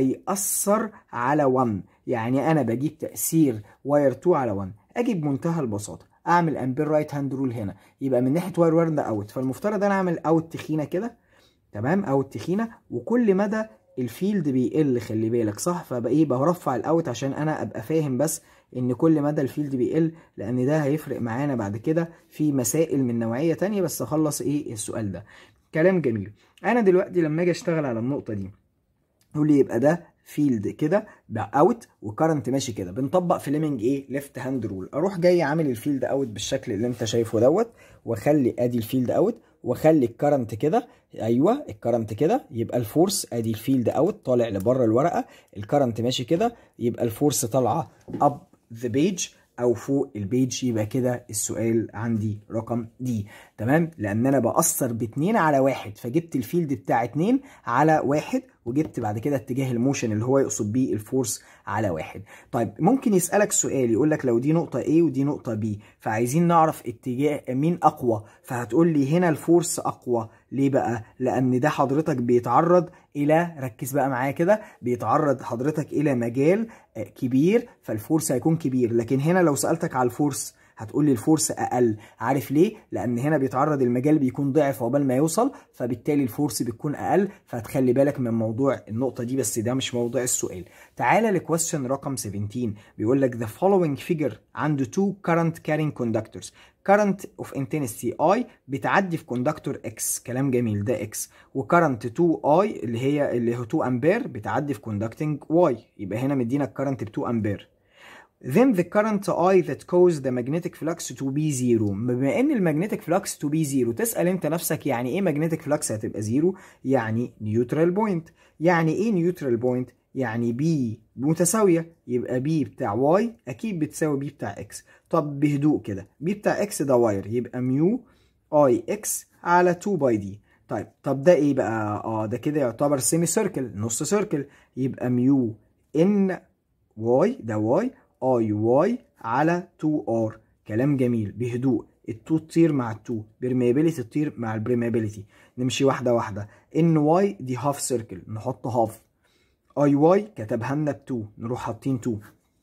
هيأثر على 1 يعني انا بجيب تأثير واير 2 على 1 اجي بمنتهى البساطة اعمل امبير رايت هاند رول هنا يبقى من ناحية واير 1 ده اوت فالمفترض انا اعمل اوت تخينة كده تمام اوت تخينة وكل مدى الفيلد بيقل خلي بالك صح فبقى ايه برفع الاوت عشان انا ابقى فاهم بس ان كل مدى الفيلد بيقل لان ده هيفرق معانا بعد كده في مسائل من نوعيه تانية بس اخلص ايه السؤال ده كلام جميل انا دلوقتي لما اجي اشتغل على النقطه دي يقول لي يبقى ده فيلد كده بقى اوت وكرنت ماشي كده بنطبق فليمنج ايه ليفت هاند رول اروح جاي عامل الفيلد اوت بالشكل اللي انت شايفه دوت واخلي ادي الفيلد اوت واخلي الكرنت كده ايوه الكرنت كده يبقى الفورس ادي الفيلد اوت طالع لبره الورقه الكرنت ماشي كده يبقى الفورس طالعه اب ذا بيج او فوق البيج يبقى كده السؤال عندي رقم دي تمام لان انا باثر باتنين على واحد فجبت الفيلد بتاع اتنين على واحد وجبت بعد كده اتجاه الموشن اللي هو يقصد بيه الفورس على واحد طيب ممكن يسألك سؤال يقول لك لو دي نقطة A ودي نقطة B فعايزين نعرف اتجاه مين أقوى فهتقول لي هنا الفورس أقوى ليه بقى؟ لأن ده حضرتك بيتعرض إلى ركز بقى معايا كده بيتعرض حضرتك إلى مجال كبير فالفورس هيكون كبير لكن هنا لو سألتك على الفورس هتقول لي الفورس اقل عارف ليه لان هنا بيتعرض المجال بيكون ضعف عقبال ما يوصل فبالتالي الفورس بتكون اقل فهتخلي بالك من موضوع النقطه دي بس ده مش موضوع السؤال تعالى لكويستشن رقم 17 بيقول لك the following figure عنده two current carrying conductors current of intensity I بتعدي في كوندكتور X كلام جميل ده X وكرنت 2I اللي هي اللي هو 2 امبير بتعدي في كوندكتنج Y يبقى هنا مدينا الكرنت ب 2 امبير then the current I that cause the magnetic flux to be zero بما ان المagnetic flux to be zero تسأل انت نفسك يعني ايه magnetic flux هتبقى زيرو يعني neutral point يعني ايه neutral point يعني B متساوية يبقى B بتاع Y أكيد بتساوي B بتاع X طب بهدوء كده B بتاع X ده واير يبقى ميو I X على 2 باي دي طيب طب ده ايه بقى اه ده كده يعتبر سيمي سيركل نص سيركل يبقى ميو ان واي ده واي اي واي على 2 ار كلام جميل بهدوء التو تطير مع التو برميابيليتي تطير مع البرميابيليتي نمشي واحده واحده ان واي دي هاف سيركل نحط هاف اي واي كتبها لنا ب 2 نروح حاطين 2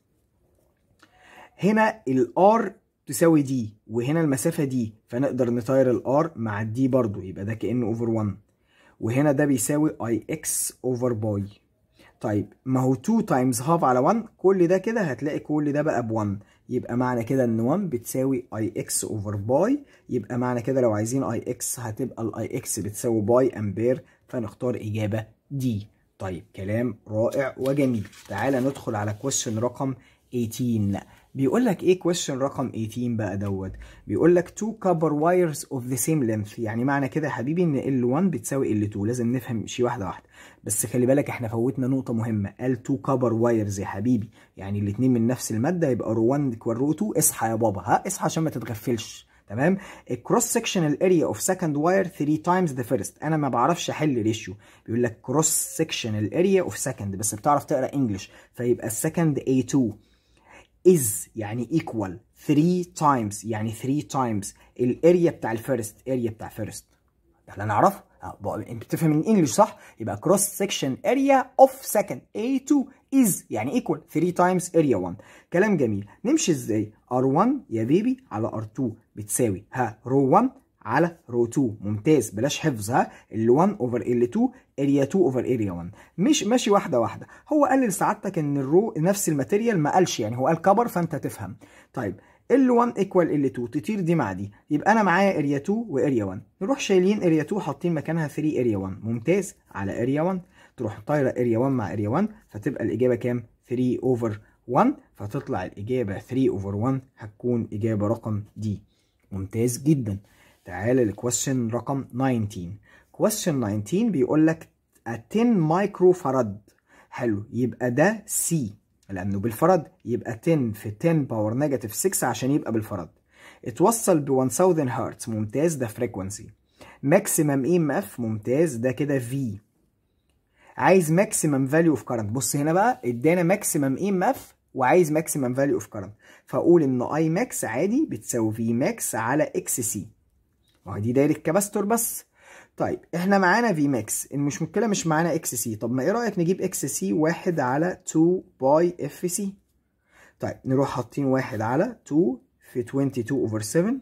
هنا الار تساوي دي وهنا المسافه دي فنقدر نطير الار مع الدي برضو يبقى ده كانه اوفر 1 وهنا ده بيساوي اي اكس اوفر باي طيب ما هو 2 تايمز هاف على 1 كل ده كده هتلاقي كل ده بقى ب 1 يبقى معنى كده ان 1 بتساوي اي اكس اوفر باي يبقى معنى كده لو عايزين اي اكس هتبقى الاي اكس بتساوي باي امبير فنختار اجابه دي طيب كلام رائع وجميل تعالى ندخل على كويشن رقم 18 بيقول لك ايه كويشن رقم 18 بقى دوت بيقول لك two copper wires of the same length يعني معنى كده يا حبيبي ان L1 بتساوي L2 لازم نفهم شيء واحده واحده بس خلي بالك احنا فوتنا نقطه مهمه قال two copper wires يا حبيبي يعني الاثنين من نفس الماده يبقى رو 1 والرو 2 اصحى يا بابا ها اصحى عشان ما تتغفلش تمام الكروس سكشنال اريا اوف سكند واير 3 تايمز ذا فيرست انا ما بعرفش احل ريشيو بيقول لك كروس سكشنال اريا اوف سكند بس بتعرف تقرا انجلش فيبقى السكند A2 is يعني equal 3 times يعني 3 times الاريا بتاع الفيرست اريا بتاع فيرست ده اللي نعرفه انت بتفهم من انجلش صح يبقى كروس سكشن اريا اوف سكند A2 از يعني ايكوال 3 تايمز اريا 1 كلام جميل نمشي ازاي R1 يا بيبي على R2 بتساوي ها رو 1 على رو 2 ممتاز بلاش حفظ ها ال 1 اوفر ال 2 اريا 2 اوفر اريا 1 مش ماشي واحده واحده هو قال لسعادتك ان الرو نفس الماتيريال ما قالش يعني هو قال كبر فانت تفهم طيب ال1 ايكوال ال2 تطير دي مع دي يبقى انا معايا اريا 2 واريا 1 نروح شايلين اريا 2 حاطين مكانها 3 اريا 1 ممتاز على اريا 1 تروح طايره اريا 1 مع اريا 1 فتبقى الاجابه كام 3 اوفر 1 فتطلع الاجابه 3 اوفر 1 هتكون اجابه رقم دي ممتاز جدا تعالى لكويشن رقم 19 كويشن 19 بيقول لك 10 مايكرو فرد حلو يبقى ده سي لانه بالفرد يبقى 10 في 10 باور نيجاتيف 6 عشان يبقى بالفرد اتوصل ب 1000 هرتز ممتاز ده فريكونسي ماكسيمم اي ام اف ممتاز ده كده في عايز ماكسيمم فاليو اوف كارنت بص هنا بقى ادانا ماكسيمم اي ام اف وعايز ماكسيمم فاليو اوف كارنت فاقول ان اي ماكس عادي بتساوي في ماكس على اكس سي ما هي دي دايره كاباستور بس طيب احنا معانا في ماكس مش مشكله مش معانا اكس سي طب ما ايه رايك نجيب اكس سي واحد على 2 باي اف سي طيب نروح حاطين واحد على 2 في 22 اوفر 7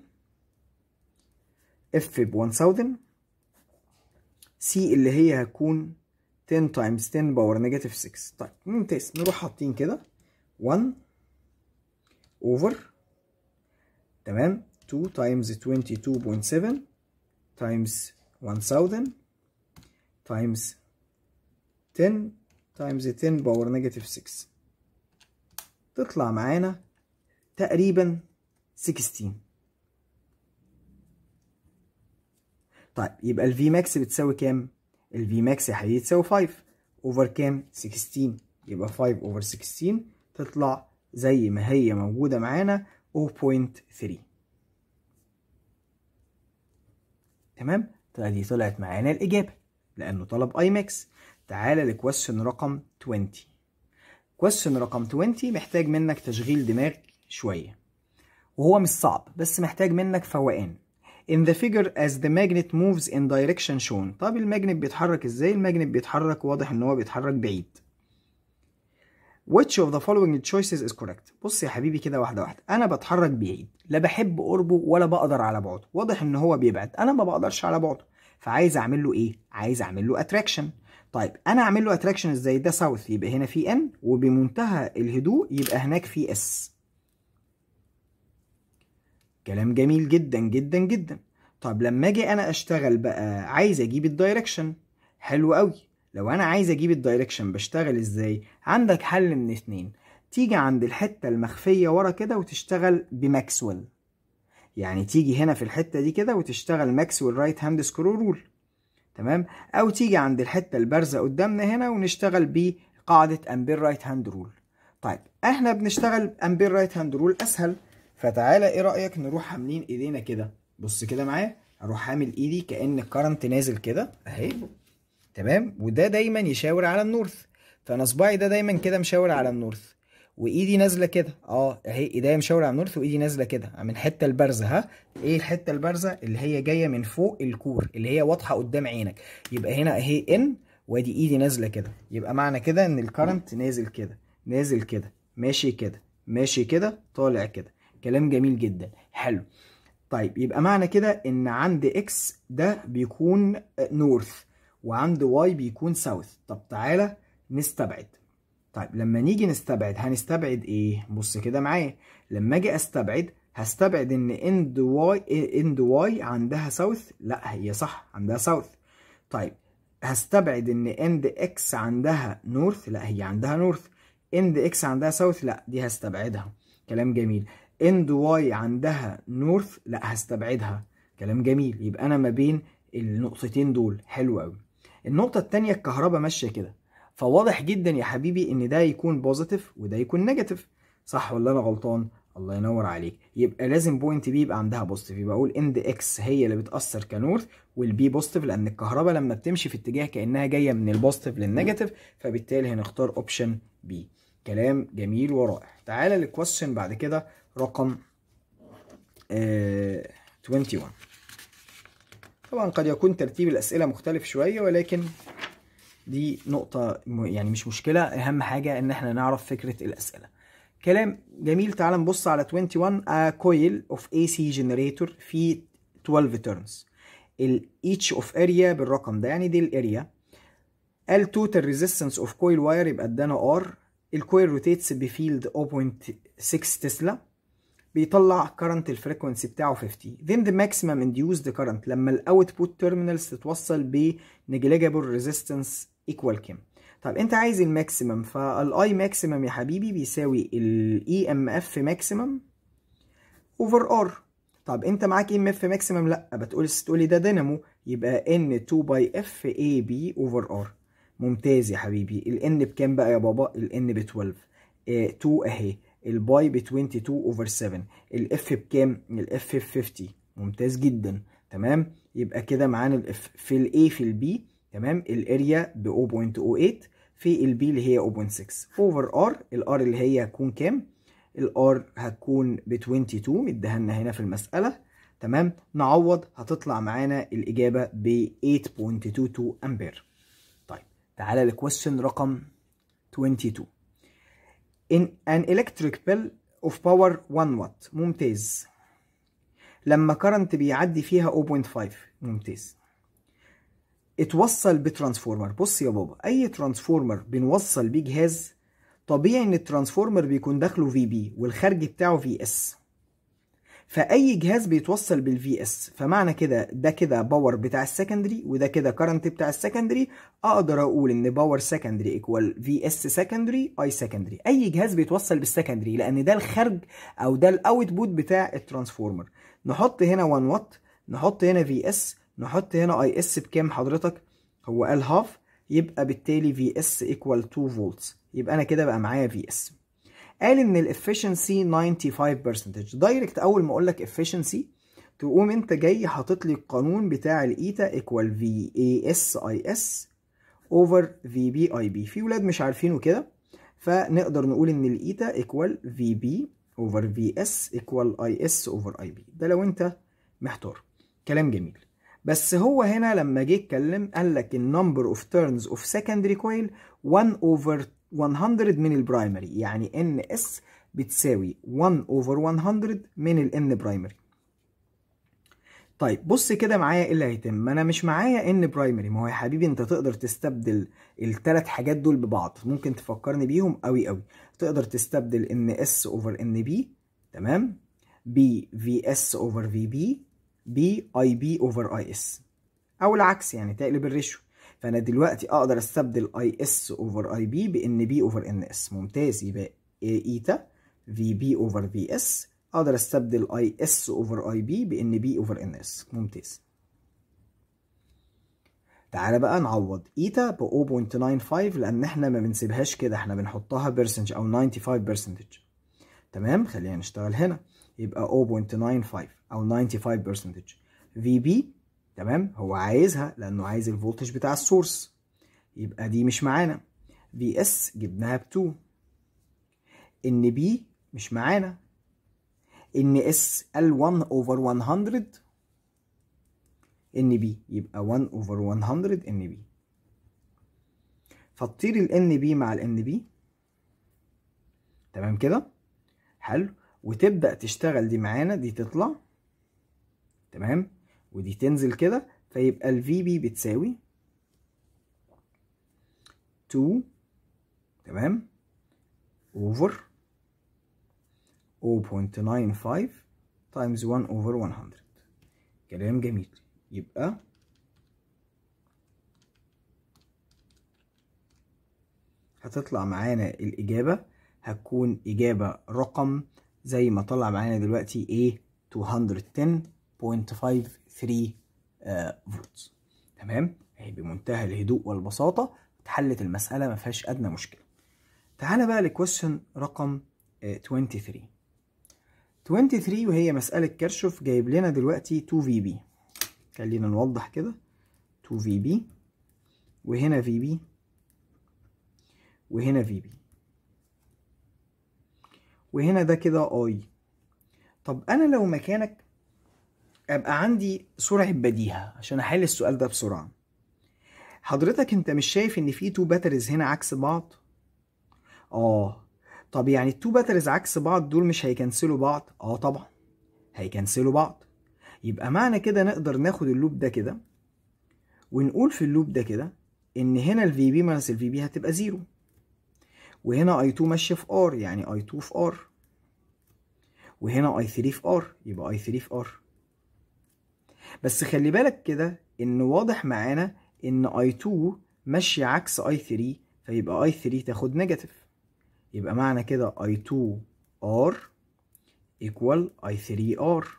اف ب 1000 سي اللي هي هتكون 10 تايمز 10 باور نيجاتيف 6 طيب ممتاز نروح حاطين كده 1 اوفر تمام 2 تايمز 22.7 تايمز 1000 times 10 times 10 باور نيجاتيف 6 تطلع معانا تقريبا 16 طيب يبقى ال Vmax بتساوي كام؟ ال Vmax يا حبيبي تساوي 5 اوفر كام؟ 16 يبقى 5 اوفر 16 تطلع زي ما هي موجودة معانا 0.3 تمام؟ دي طلعت معانا الإجابة لأنه طلب اي ماكس تعالى لكويشن رقم 20 كويشن رقم 20 محتاج منك تشغيل دماغ شوية وهو مش صعب بس محتاج منك فوقان In the figure as the magnet moves in direction shown طب الماجنت بيتحرك ازاي؟ الماجنت بيتحرك واضح ان هو بيتحرك بعيد Which of the following choices is correct؟ بص يا حبيبي كده واحدة واحدة، أنا بتحرك بعيد، لا بحب قربه ولا بقدر على بعده، واضح إن هو بيبعد، أنا ما بقدرش على بعده، فعايز أعمل له إيه؟ عايز أعمل له أتراكشن. طيب أنا أعمل له أتراكشن إزاي؟ ده ساوث يبقى هنا في إن وبمنتهى الهدوء يبقى هناك في إس. كلام جميل جدا جدا جدا. طب لما أجي أنا أشتغل بقى عايز أجيب الدايركشن. حلو قوي. لو انا عايز اجيب الدايركشن بشتغل ازاي عندك حل من اتنين تيجي عند الحته المخفيه ورا كده وتشتغل بماكسويل يعني تيجي هنا في الحته دي كده وتشتغل ماكسويل رايت هاند سكرو رول تمام او تيجي عند الحته البارزه قدامنا هنا ونشتغل بقاعده امبير رايت هاند رول طيب احنا بنشتغل امبير رايت هاند رول اسهل فتعالى ايه رايك نروح عاملين ايدينا كده بص كده معايا اروح عامل ايدي كان الكرنت نازل كده اهي تمام وده دايما يشاور على النورث فانا صباعي ده دايما كده مشاور على النورث وايدي نازله كده اه اهي ايديا مشاوره على النورث وايدي نازله كده من الحته البارزه ها ايه الحته البارزه اللي هي جايه من فوق الكور اللي هي واضحه قدام عينك يبقى هنا اهي ان وادي ايدي نازله كده يبقى معنى كده ان الكرنت نازل كده نازل كده ماشي كده ماشي كده طالع كده كلام جميل جدا حلو طيب يبقى معنى كده ان عند اكس ده بيكون نورث وعند واي بيكون ساوث طب تعالى نستبعد طيب لما نيجي نستبعد هنستبعد ايه بص كده معايا لما اجي استبعد هستبعد ان اند واي اند واي عندها ساوث لا هي صح عندها ساوث طيب هستبعد ان اند اكس عندها نورث لا هي عندها نورث اند اكس عندها ساوث لا دي هستبعدها كلام جميل اند واي عندها نورث لا هستبعدها كلام جميل يبقى انا ما بين النقطتين دول حلو قوي النقطة التانية الكهرباء ماشية كده فواضح جدا يا حبيبي ان ده يكون بوزيتيف وده يكون نيجاتيف صح ولا انا غلطان الله ينور عليك يبقى لازم بوينت بي يبقى عندها بوزيتيف يبقى اقول اند اكس هي اللي بتاثر كنورث والبي بوزيتيف لان الكهرباء لما بتمشي في اتجاه كانها جايه من البوزيتيف للنيجاتيف فبالتالي هنختار اوبشن بي كلام جميل ورائع تعالى للكويشن بعد كده رقم آه 21 طبعا قد يكون ترتيب الأسئلة مختلف شوية ولكن دي نقطة م- يعني مش مشكلة أهم حاجة إن احنا نعرف فكرة الأسئلة كلام جميل تعال نبص على 21 a coil of AC generator في 12 turns ال each of area بالرقم ده يعني دي الاريا قال total resistance of coil wire يبقى ادانا R الكويل روتيتس بفيلد 0.6 تسلا بيطلع current الفريكونسي بتاعه 50 then the maximum induced current لما الاوتبوت تيرمينالز تتوصل ب negligible resistance equal كام طب انت عايز الماكسيمم فالاي ماكسيمم يا حبيبي بيساوي الاي ام اف ماكسيمم اوفر ار طب انت معاك ام اف ماكسيمم لا بتقول تقولي ده دينامو يبقى ان 2 باي اف اي بي اوفر ار ممتاز يا حبيبي الان بكام بقى يا بابا الان ب 12 اه 2 اهي الباي ب 22 اوفر 7 الاف بكام الاف ب 50 ممتاز جدا تمام يبقى كده معانا الاف في الاي في البي تمام الاريا ب 0.08 في البي اللي هي 0.6 اوفر ار الار اللي هي هتكون كام الار هتكون ب 22 مديها لنا هنا في المساله تمام نعوض هتطلع معانا الاجابه ب 8.22 امبير طيب تعالى لكويستشن رقم 22 in an electric bill of power 1 watt ممتاز لما current بيعدي فيها 0.5 ممتاز اتوصل بترانسفورمر بص يا بابا اي ترانسفورمر بنوصل بيه جهاز طبيعي ان الترانسفورمر بيكون داخله في بي والخارج بتاعه في اس فاي جهاز بيتوصل بالفي اس فمعنى كده ده كده باور بتاع السكندري وده كده كرنت بتاع السكندري اقدر اقول ان باور سكندري ايكوال في اس سكندري اي سكندري اي جهاز بيتوصل بالسكندري لان ده الخارج او ده الاوتبوت بتاع الترانسفورمر نحط هنا 1 وات نحط هنا في اس نحط هنا اي اس بكام حضرتك هو قال هاف يبقى بالتالي في اس ايكوال 2 فولتس يبقى انا كده بقى معايا في اس قال ان الافشنسي 95% دايركت اول ما اقول لك efficiency تقوم انت جاي حاطط لي القانون بتاع الايتا ايكوال في اي اس اي اس اوفر في بي اي بي في ولاد مش عارفينه كده فنقدر نقول ان الايتا ايكوال في بي اوفر في اس ايكوال اي اس اوفر اي بي ده لو انت محتار كلام جميل بس هو هنا لما جه اتكلم قال لك النمبر اوف تيرنز اوف سكندري كويل 1 اوفر 100 من البرايمري يعني ان اس بتساوي 1 اوفر 100 من الان برايمري طيب بص كده معايا ايه اللي هيتم ما انا مش معايا ان برايمري ما هو يا حبيبي انت تقدر تستبدل الثلاث حاجات دول ببعض ممكن تفكرني بيهم قوي قوي تقدر تستبدل ان اس اوفر ان بي تمام بي في اس اوفر في بي بي اي بي اوفر اي اس او العكس يعني تقلب الريشيو فانا دلوقتي اقدر استبدل اي اس اوفر اي بي بان بي اوفر ان اس ممتاز يبقى ايتا في بي اوفر في اس اقدر استبدل اي اس اوفر اي بي بان بي اوفر ان اس ممتاز تعالى بقى نعوض ايتا ب 0.95 لان احنا ما بنسيبهاش كده احنا بنحطها برسنج او 95% تمام خلينا نشتغل هنا يبقى 0.95 او 95% في بي تمام هو عايزها لانه عايز الفولتج بتاع السورس يبقى دي مش معانا في اس جبناها ب 2 ان بي مش معانا ان اس ال 1 اوفر 100 ان بي يبقى 1 اوفر 100 ان بي فتطير الان بي مع الان بي تمام كده حلو وتبدا تشتغل دي معانا دي تطلع تمام ودي تنزل كده فيبقى ال VB بتساوي 2 تمام over 0.95 times 1 over 100 كلام جميل يبقى هتطلع معانا الإجابة هتكون إجابة رقم زي ما طلع معانا دلوقتي A 210.53 فولتس تمام اهي بمنتهى الهدوء والبساطة اتحلت المسألة ما فيهاش أدنى مشكلة تعالى بقى لكويشن رقم 23 23 وهي مسألة كرشوف جايب لنا دلوقتي 2 في بي خلينا نوضح كده 2 في بي وهنا في بي وهنا في بي وهنا ده كده اي طب انا لو مكانك ابقى عندي سرعه بديهه عشان احل السؤال ده بسرعه حضرتك انت مش شايف ان في تو باتريز هنا عكس بعض اه طب يعني التو باتريز عكس بعض دول مش هيكنسلوا بعض اه طبعا هيكنسلوا بعض يبقى معنى كده نقدر ناخد اللوب ده كده ونقول في اللوب ده كده ان هنا الفي بي ماينس الفي بي هتبقى زيرو وهنا اي 2 ماشيه في ار يعني اي 2 في ار وهنا اي 3 في ار يبقى اي 3 في ار بس خلي بالك كده ان واضح معانا ان اي 2 ماشيه عكس اي 3 فيبقى اي 3 تاخد نيجاتيف يبقى معنى كده اي 2 ار ايكوال اي 3 ار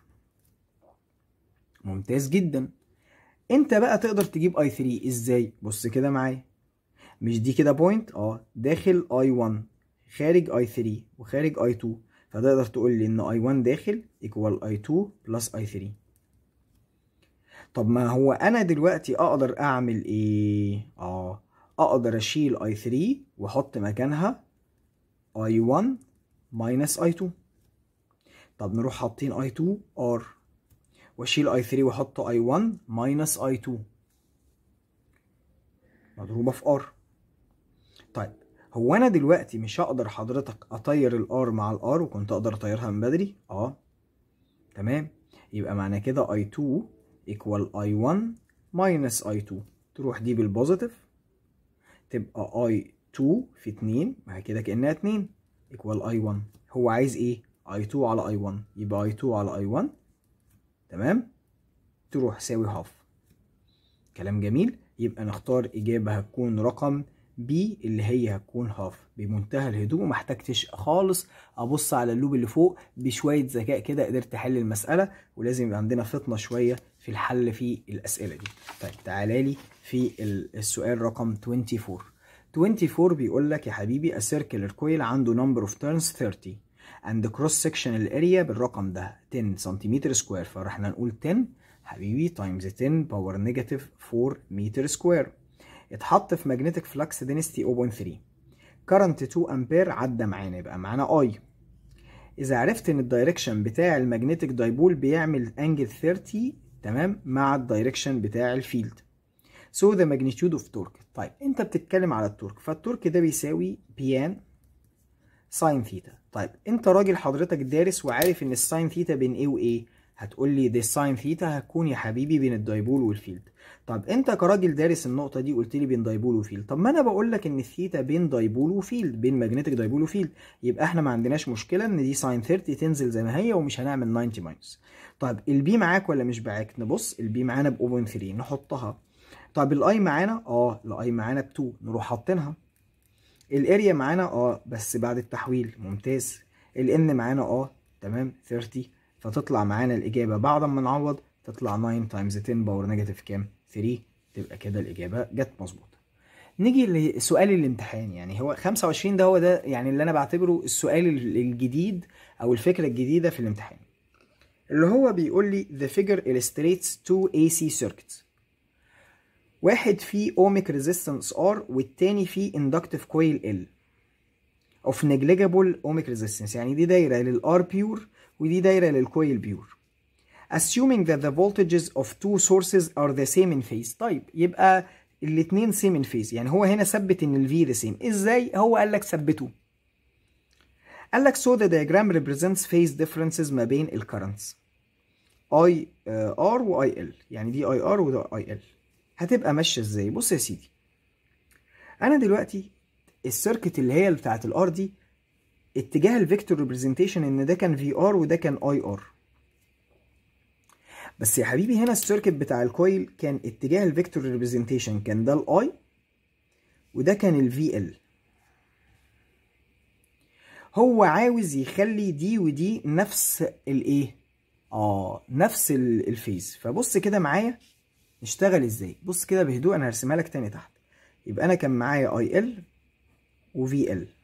ممتاز جدا انت بقى تقدر تجيب اي 3 ازاي بص كده معايا مش دي كده بوينت اه داخل اي 1 خارج اي 3 وخارج اي 2 فتقدر تقول لي ان اي 1 داخل ايكوال اي 2 بلس اي 3 طب ما هو انا دلوقتي اقدر اعمل ايه اه اقدر اشيل اي 3 واحط مكانها اي 1 ماينس اي 2 طب نروح حاطين اي 2 ار واشيل اي 3 واحط اي 1 ماينس اي 2 مضروبه في ار طيب هو انا دلوقتي مش هقدر حضرتك اطير الار مع الار وكنت اقدر اطيرها من بدري اه تمام يبقى معنى كده اي 2 ايكوال اي 1 ماينس اي 2 تروح دي بالبوزيتيف تبقى اي 2 في 2 بعد كده كانها 2 ايكوال اي 1 هو عايز ايه اي 2 على اي 1 يبقى اي 2 على اي 1 تمام تروح ساوي هاف كلام جميل يبقى نختار اجابه هتكون رقم بي اللي هي هتكون هاف بمنتهى الهدوء وما احتجتش خالص ابص على اللوب اللي فوق بشويه ذكاء كده قدرت احل المساله ولازم يبقى عندنا فطنه شويه في الحل في الاسئله دي طيب تعالى لي في السؤال رقم 24 24 بيقول لك يا حبيبي a circular coil عنده number of turns 30 and cross sectional area بالرقم ده 10 سنتيمتر سكوير فاحنا نقول 10 حبيبي تايمز 10 باور نيجاتيف 4 متر سكوير اتحط في ماجنتيك فلكس دينستي 0.3 كرنت 2 امبير عدى معانا يبقى معانا اي اذا عرفت ان الدايركشن بتاع الماجنتيك دايبول بيعمل انجل 30 تمام مع الدايركشن بتاع الفيلد سو ذا ماجنتيود اوف تورك طيب انت بتتكلم على التورك فالتورك ده بيساوي بيان ساين ثيتا طيب انت راجل حضرتك دارس وعارف ان الساين ثيتا بين ايه وايه هتقول لي دي الساين ثيتا هتكون يا حبيبي بين الدايبول والفيلد طب انت كراجل دارس النقطه دي قلت لي بين دايبول وفيلد طب ما انا بقول لك ان الثيتا بين دايبول وفيلد بين ماجنتيك دايبول وفيلد يبقى احنا ما عندناش مشكله ان دي ساين 30 تنزل زي ما هي ومش هنعمل 90 ماينس طيب البي معاك ولا مش معاك نبص البي معانا ب 0.3 نحطها طب الاي معانا اه الاي معانا ب 2 نروح حاطينها الاريا معانا اه بس بعد التحويل ممتاز الان معانا اه تمام 30 فتطلع معانا الاجابه بعد ما نعوض تطلع 9 تايمز 10 باور نيجاتيف كام 3 تبقى كده الاجابه جت مظبوطه نيجي لسؤال الامتحان يعني هو 25 ده هو ده يعني اللي انا بعتبره السؤال الجديد او الفكره الجديده في الامتحان اللي هو بيقول لي the figure illustrates two AC circuits واحد فيه ohmic resistance R والتاني فيه inductive coil L of negligible ohmic resistance يعني دي دايره للR pure ودي دايره للكويل بيور assuming that the voltages of two sources are the same in phase طيب يبقى الاتنين same in phase يعني هو هنا ثبت ان ال V the same ازاي هو قال لك ثبته قال لك so the diagram represents phase differences ما بين ال currents I R و I L يعني دي I R وده I L هتبقى ماشيه ازاي بص يا سيدي انا دلوقتي السيركت اللي هي بتاعت الار دي اتجاه الفيكتور ريبريزنتيشن ان ده كان في ار وده كان اي ار بس يا حبيبي هنا السيركت بتاع الكويل كان اتجاه الفيكتور ريبريزنتيشن كان ده الاي وده كان الفي ال هو عاوز يخلي دي ودي نفس الايه اه نفس الفيز فبص كده معايا نشتغل ازاي بص كده بهدوء انا هرسمها لك تاني تحت يبقى انا كان معايا اي ال وفي ال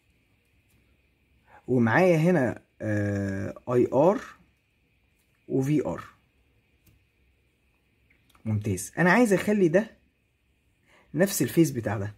ومعايا هنا اي ار وفي ار ممتاز انا عايز اخلي ده نفس الفيس بتاع ده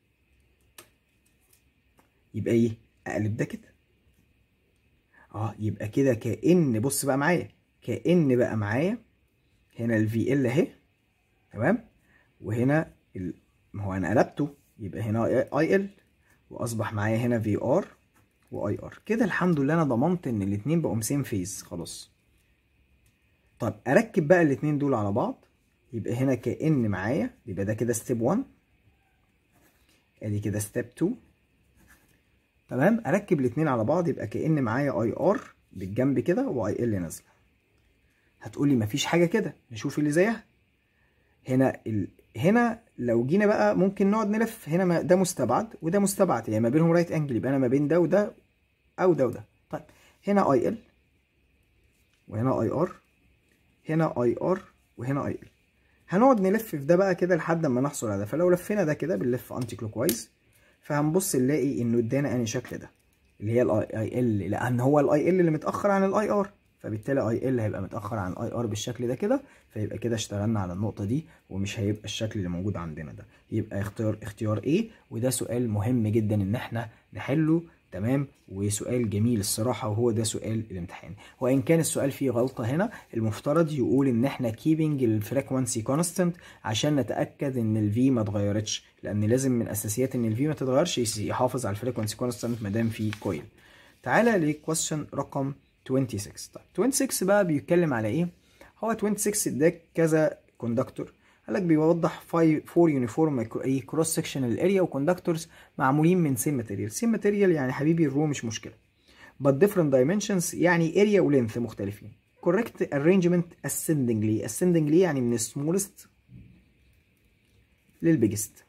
يبقى ايه اقلب ده كده اه يبقى كده كأن بص بقى معايا كأن بقى معايا هنا الفي ال اهي تمام وهنا ال... ما هو انا قلبته يبقى هنا اي ال واصبح معايا هنا في ار واي ار كده الحمد لله انا ضمنت ان الاتنين بقوا سيم فيز خلاص طب اركب بقى الاتنين دول على بعض يبقى هنا كأن معايا يبقى ده كده ستيب 1 ادي كده ستيب 2 تمام اركب الاتنين على بعض يبقى كأن معايا اي ار بالجنب كده واي ال نازله هتقولي مفيش حاجه كده نشوف اللي زيها هنا ال... هنا لو جينا بقى ممكن نقعد نلف هنا ما ده مستبعد وده مستبعد يعني ما بينهم رايت انجل يبقى انا ما بين ده وده او ده وده طيب هنا اي ال وهنا اي ار هنا اي ار وهنا اي ال هنقعد نلف في ده بقى كده لحد ما نحصل على ده فلو لفينا ده كده بنلف انتي كلوك وايز فهنبص نلاقي انه ادانا انهي شكل ده اللي هي الاي ال لان هو الاي ال اللي متاخر عن الاي ار فبالتالي اي ال هيبقى متاخر عن اي ار بالشكل ده كده فيبقى كده اشتغلنا على النقطه دي ومش هيبقى الشكل اللي موجود عندنا ده يبقى اختيار اختيار ايه وده سؤال مهم جدا ان احنا نحله تمام وسؤال جميل الصراحه وهو ده سؤال الامتحان وان كان السؤال فيه غلطه هنا المفترض يقول ان احنا keeping الفريكوانسي كونستنت عشان نتاكد ان الفي ما اتغيرتش لان لازم من اساسيات ان الفي ما تتغيرش يحافظ على الفريكوانسي كونستنت ما دام في كويل تعالى لكويستشن رقم 26 طيب 26 بقى بيتكلم على ايه هو 26 اداك كذا كوندكتور قال لك بيوضح 4 يونيفورم اي كروس سكشنال اريا وكوندكتورز معمولين من سيم ماتيريال سيم ماتيريال يعني حبيبي الرو مش مشكله but different dimensions يعني اريا ولينث مختلفين correct arrangement ascendingly ascendingly يعني من السمولست للبيجست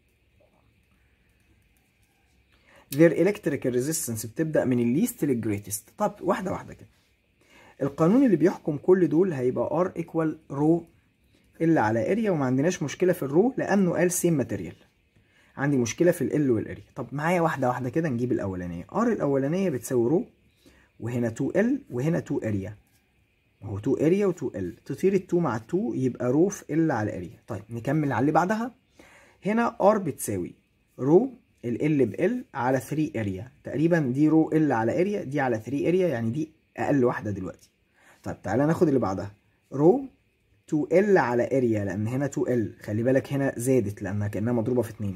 their electrical resistance بتبدأ من الليست للجريتست طب واحدة واحدة كده القانون اللي بيحكم كل دول هيبقى R equal رو ال على اريا وما عندناش مشكلة في الرو لأنه قال سيم ماتيريال عندي مشكلة في ال والاريا طب معايا واحدة واحدة كده نجيب الأولانية R الأولانية بتساوي رو وهنا 2L وهنا 2 اريا اهو 2 اريا و2 ال تطير ال2 مع ال2 يبقى رو في ال على اريا طيب نكمل على اللي بعدها هنا R بتساوي رو ال ال بال على 3 اريا تقريبا دي رو ال على اريا دي على 3 اريا يعني دي اقل واحده دلوقتي طيب تعالى ناخد اللي بعدها رو 2 ال على اريا لان هنا 2 ال خلي بالك هنا زادت لانها كانها مضروبه في 2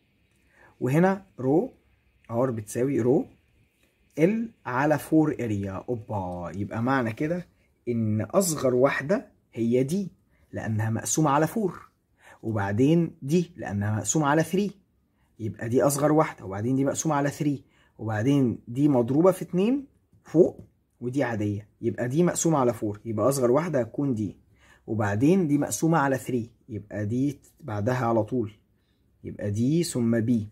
وهنا رو ار بتساوي رو ال على 4 اريا اوبا يبقى معنى كده ان اصغر واحده هي دي لانها مقسومه على 4 وبعدين دي لانها مقسومه على 3 يبقى دي اصغر واحده وبعدين دي مقسومه على 3 وبعدين دي مضروبه في 2 فوق ودي عاديه يبقى دي مقسومه على 4 يبقى اصغر واحده هتكون دي وبعدين دي مقسومه على 3 يبقى دي بعدها على طول يبقى دي ثم بي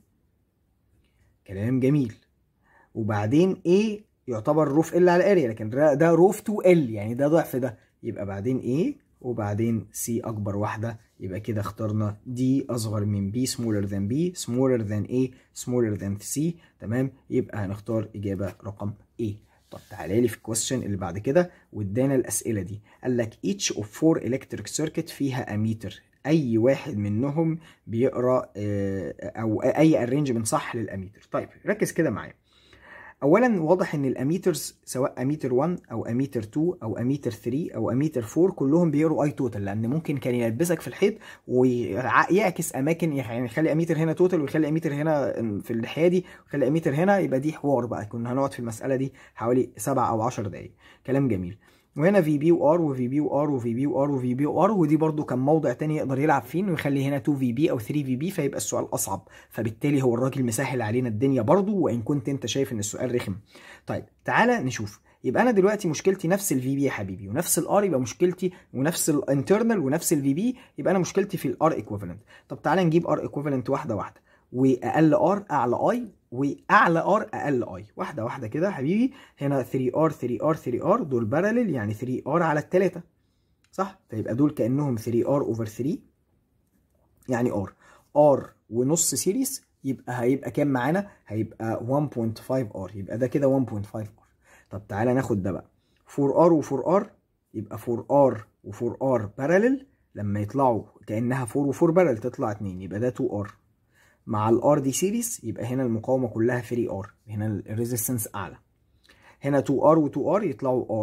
كلام جميل وبعدين A يعتبر روف ال على اريا لكن ده روف 2 ال يعني ده ضعف ده يبقى بعدين A وبعدين C أكبر واحدة يبقى كده اخترنا D أصغر من B smaller than B smaller than A smaller than C تمام يبقى هنختار إجابة رقم A طب تعالى لي في الكويستشن اللي بعد كده وادانا الأسئلة دي قال لك each of four electric circuit فيها أميتر أي واحد منهم بيقرأ أو أي arrangement صح للأميتر طيب ركز كده معايا اولا واضح ان الاميترز سواء اميتر 1 او اميتر 2 او اميتر 3 او اميتر 4 كلهم بيقروا اي توتال لان ممكن كان يلبسك في الحيط ويعكس اماكن يعني يخلي اميتر هنا توتال ويخلي اميتر هنا في الناحيه دي ويخلي اميتر هنا يبقى دي حوار بقى كنا هنقعد في المساله دي حوالي 7 او 10 دقائق كلام جميل وهنا في بي وار وفي بي وار وفي بي وار وفي بي وار ودي برده كان موضع تاني يقدر يلعب فيه ويخلي هنا 2 في بي او 3 في بي فيبقى السؤال اصعب فبالتالي هو الراجل مسهل علينا الدنيا برده وان كنت انت شايف ان السؤال رخم طيب تعالى نشوف يبقى انا دلوقتي مشكلتي نفس الفي بي يا حبيبي ونفس الار يبقى مشكلتي ونفس الانترنال ونفس الفي بي يبقى انا مشكلتي في الار ايكويفالنت طب تعالى نجيب ار ايكويفالنت واحده واحده واقل ار اعلى اي واعلى ار اقل اي واحده واحده كده يا حبيبي هنا 3 ار 3 ار 3 ار دول باراليل يعني 3 ار على الثلاثه صح فيبقى دول كانهم 3 ار اوفر 3 يعني ار ار ونص سيريس يبقى هيبقى كام معانا هيبقى 1.5 ار يبقى ده كده 1.5 ار طب تعالى ناخد ده بقى 4 ار و4 ار يبقى 4 ار و4 ار باراليل لما يطلعوا كانها 4 و4 باراليل تطلع 2 يبقى ده 2 ار مع الار دي سيريس يبقى هنا المقاومه كلها 3 ار هنا الريزيستنس اعلى هنا 2 ار و2 ار يطلعوا ار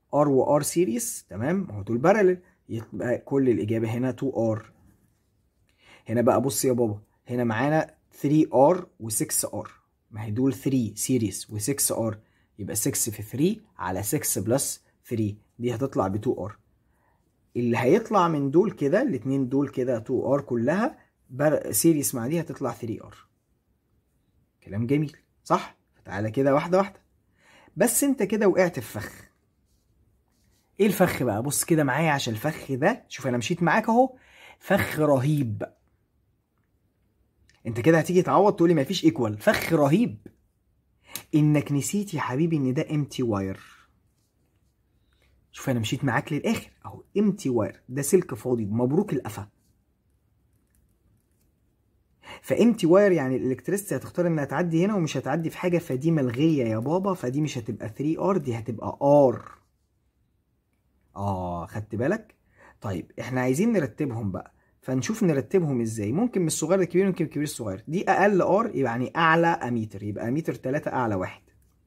ار وار سيريس تمام هو دول بارلل يبقى كل الاجابه هنا 2 ار هنا بقى بص يا بابا هنا معانا 3 ار و6 ار ما هي دول 3 سيريس و6 ار يبقى 6 في 3 على 6 بلس 3 دي هتطلع ب 2 ار اللي هيطلع من دول كده الاتنين دول كده 2 ار كلها بر... سيريس مع دي هتطلع 3 ار كلام جميل صح فتعالى كده واحده واحده بس انت كده وقعت في فخ ايه الفخ بقى بص كده معايا عشان الفخ ده شوف انا مشيت معاك اهو فخ رهيب انت كده هتيجي تعوض تقولي مفيش ايكوال فخ رهيب انك نسيت يا حبيبي ان ده امتي واير شوف انا مشيت معاك للاخر اهو امتي واير ده سلك فاضي مبروك القفا فامتي واير يعني الالكتريستي هتختار انها تعدي هنا ومش هتعدي في حاجه فدي ملغيه يا بابا فدي مش هتبقى 3 ار دي هتبقى ار اه خدت بالك طيب احنا عايزين نرتبهم بقى فنشوف نرتبهم ازاي ممكن من الصغير للكبير ممكن من الكبير للصغير دي اقل ار يعني اعلى اميتر يبقى اميتر 3 اعلى واحد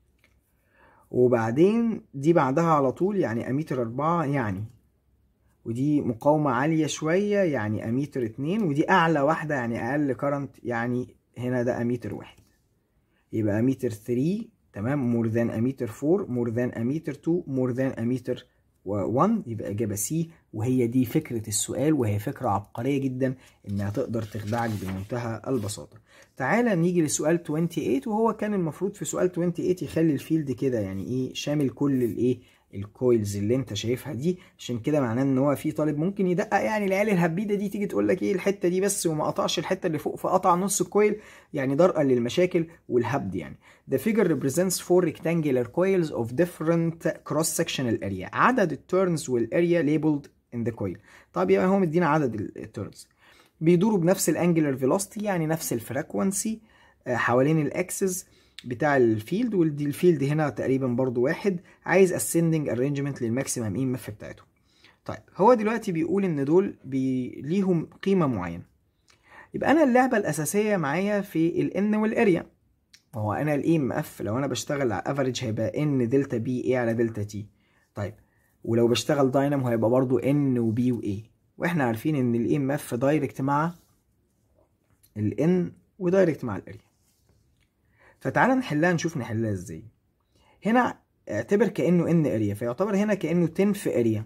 وبعدين دي بعدها على طول يعني اميتر 4 يعني ودي مقاومة عالية شوية يعني اميتر 2 ودي اعلى واحدة يعني اقل كرنت يعني هنا ده اميتر واحد يبقى اميتر 3 تمام مور ذان اميتر 4 مور ذان اميتر 2 مور ذان اميتر 1 يبقى إجابة سي وهي دي فكرة السؤال وهي فكرة عبقرية جدا إنها تقدر تخدعك بمنتهى البساطة. تعالى نيجي لسؤال 28 وهو كان المفروض في سؤال 28 يخلي الفيلد كده يعني إيه شامل كل الإيه الكويلز اللي انت شايفها دي عشان كده معناه ان هو في طالب ممكن يدقق يعني العيال الهبيده دي تيجي تقول لك ايه الحته دي بس وما قطعش الحته اللي فوق فقطع نص الكويل يعني درءا للمشاكل والهبد يعني The figure represents four rectangular coils of different cross sectional area عدد التيرنز والاريا labeled in the coil طب يبقى هو مدينا عدد التيرنز بيدوروا بنفس الانجلر فيلوسيتي يعني نفس الفريكونسي حوالين الاكسس بتاع الفيلد والدي الفيلد هنا تقريبا برضو واحد عايز ascending arrangement للماكسيمم اي مف بتاعتهم طيب هو دلوقتي بيقول ان دول بي... ليهم قيمه معينه يبقى انا اللعبه الاساسيه معايا في الان والاريا هو انا الاي ام اف لو انا بشتغل على افريج هيبقى ان دلتا بي اي على دلتا تي طيب ولو بشتغل داينامو هيبقى برضو ان وبي واي واحنا عارفين ان الاي ام اف دايركت مع الان ودايركت مع الاريا فتعالى نحلها نشوف نحلها ازاي هنا اعتبر كانه ان اريا فيعتبر هنا كانه 10 في اريا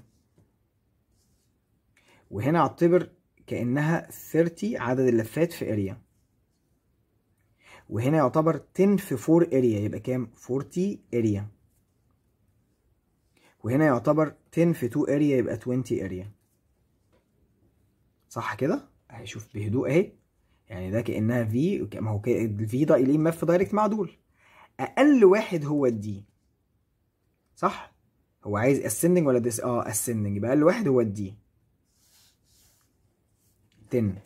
وهنا اعتبر كانها 30 عدد اللفات في اريا وهنا يعتبر 10 في 4 اريا يبقى كام 40 اريا وهنا يعتبر 10 في 2 اريا يبقى 20 اريا صح كده اهي شوف بهدوء اهي يعني ده كانها في ما هو الفي ده الام اف دايركت مع دول اقل واحد هو الدي صح هو عايز اسندنج ولا ديس اه اسندنج يبقى اقل واحد هو الدي 10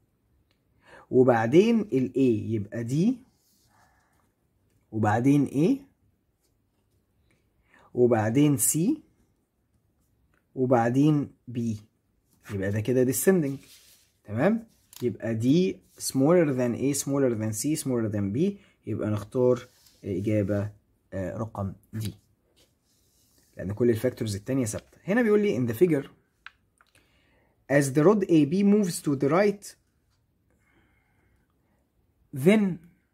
وبعدين الاي يبقى دي وبعدين ايه وبعدين سي وبعدين بي يبقى ده كده descending تمام يبقى دي smaller than A smaller than C smaller than B يبقى نختار إجابة رقم دي لأن كل الفاكتورز التانية ثابتة هنا بيقول لي in the figure as the rod AB moves to the right then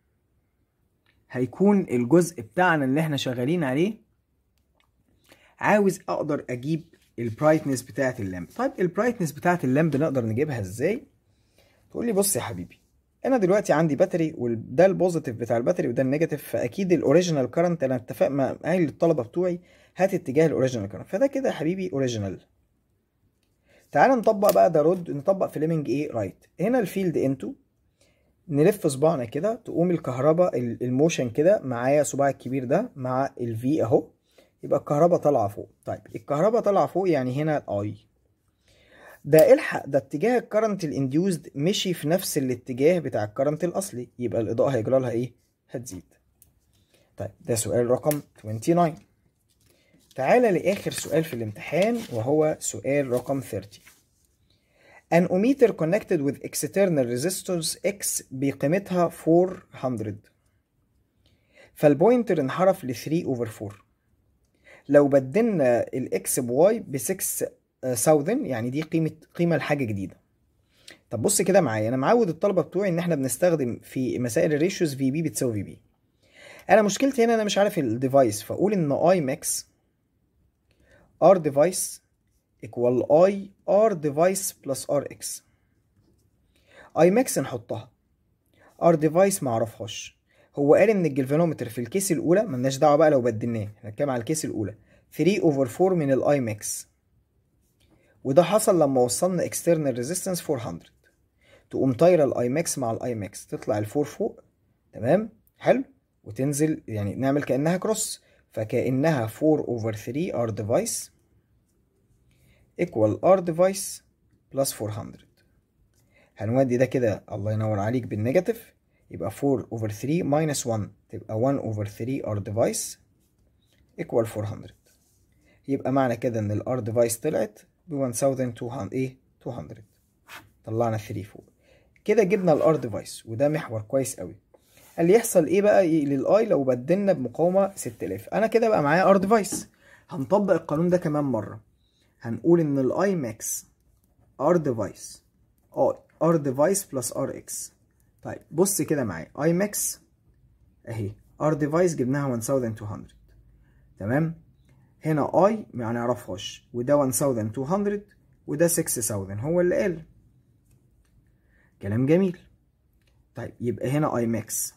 هيكون الجزء بتاعنا اللي احنا شغالين عليه عاوز اقدر اجيب البرايتنس بتاعه اللامب طيب البرايتنس بتاعه اللامب نقدر نجيبها ازاي تقول لي بص يا حبيبي انا دلوقتي عندي باتري وده البوزيتيف بتاع الباتري وده النيجاتيف فاكيد الاوريجينال كارنت انا اتفق مع قايل للطلبه بتوعي هات اتجاه الاوريجينال كارنت فده كده يا حبيبي اوريجينال تعال نطبق بقى ده رود نطبق فليمنج ايه رايت هنا الفيلد انتو نلف صباعنا كده تقوم الكهرباء الموشن كده معايا صباعي الكبير ده مع الفي اهو يبقى الكهرباء طالعه فوق طيب الكهرباء طالعه فوق يعني هنا الاي ده الحق ده اتجاه الكرنت الانديوزد مشي في نفس الاتجاه بتاع الكرنت الاصلي يبقى الاضاءه هيجرى لها ايه هتزيد طيب ده سؤال رقم 29 تعالى لاخر سؤال في الامتحان وهو سؤال رقم 30 An ohmmeter connected with external resistors X بقيمتها 400 فالبوينتر انحرف ل 3 over 4 لو بدلنا الاكس بواي ب 6000 يعني دي قيمه قيمه لحاجه جديده طب بص كده معايا انا معود الطلبه بتوعي ان احنا بنستخدم في مسائل الريشيوز في بي بتساوي في بي انا مشكلتي هنا انا مش عارف الديفايس فاقول ان اي ماكس ار ديفايس equal اي ار ديفايس بلس ار اكس اي ماكس نحطها ار ديفايس معرفهاش هو قال ان الجلفانومتر في الكيس الاولى ملناش دعوه بقى لو بدلناه احنا بنتكلم على الكيس الاولى 3 اوفر 4 من الاي ماكس وده حصل لما وصلنا external resistance 400 تقوم طايره الاي ماكس مع الاي ماكس تطلع الفور فوق تمام حلو وتنزل يعني نعمل كانها كروس فكانها 4 اوفر 3 ار ديفايس equal ار ديفايس بلس 400 هنودي ده كده الله ينور عليك بالنيجاتيف يبقى 4 اوفر 3 minus 1 تبقى 1 اوفر 3 ار ديفايس equal 400 يبقى معنى كده ان الار ديفايس طلعت ب 1200 ايه 200 طلعنا 3 فوق كده جبنا الار ديفايس وده محور كويس قوي قال لي يحصل ايه بقى للاي لو بدلنا بمقاومه 6000 انا كده بقى معايا ار ديفايس هنطبق القانون ده كمان مره هنقول ان الاي ماكس ار ديفايس ار ديفايس بلس ار اكس طيب بص كده معايا اي ماكس اهي ار ديفايس جبناها 1200 تمام هنا اي ما نعرفهاش وده 1200 وده 6000 هو اللي قال كلام جميل طيب يبقى هنا اي ماكس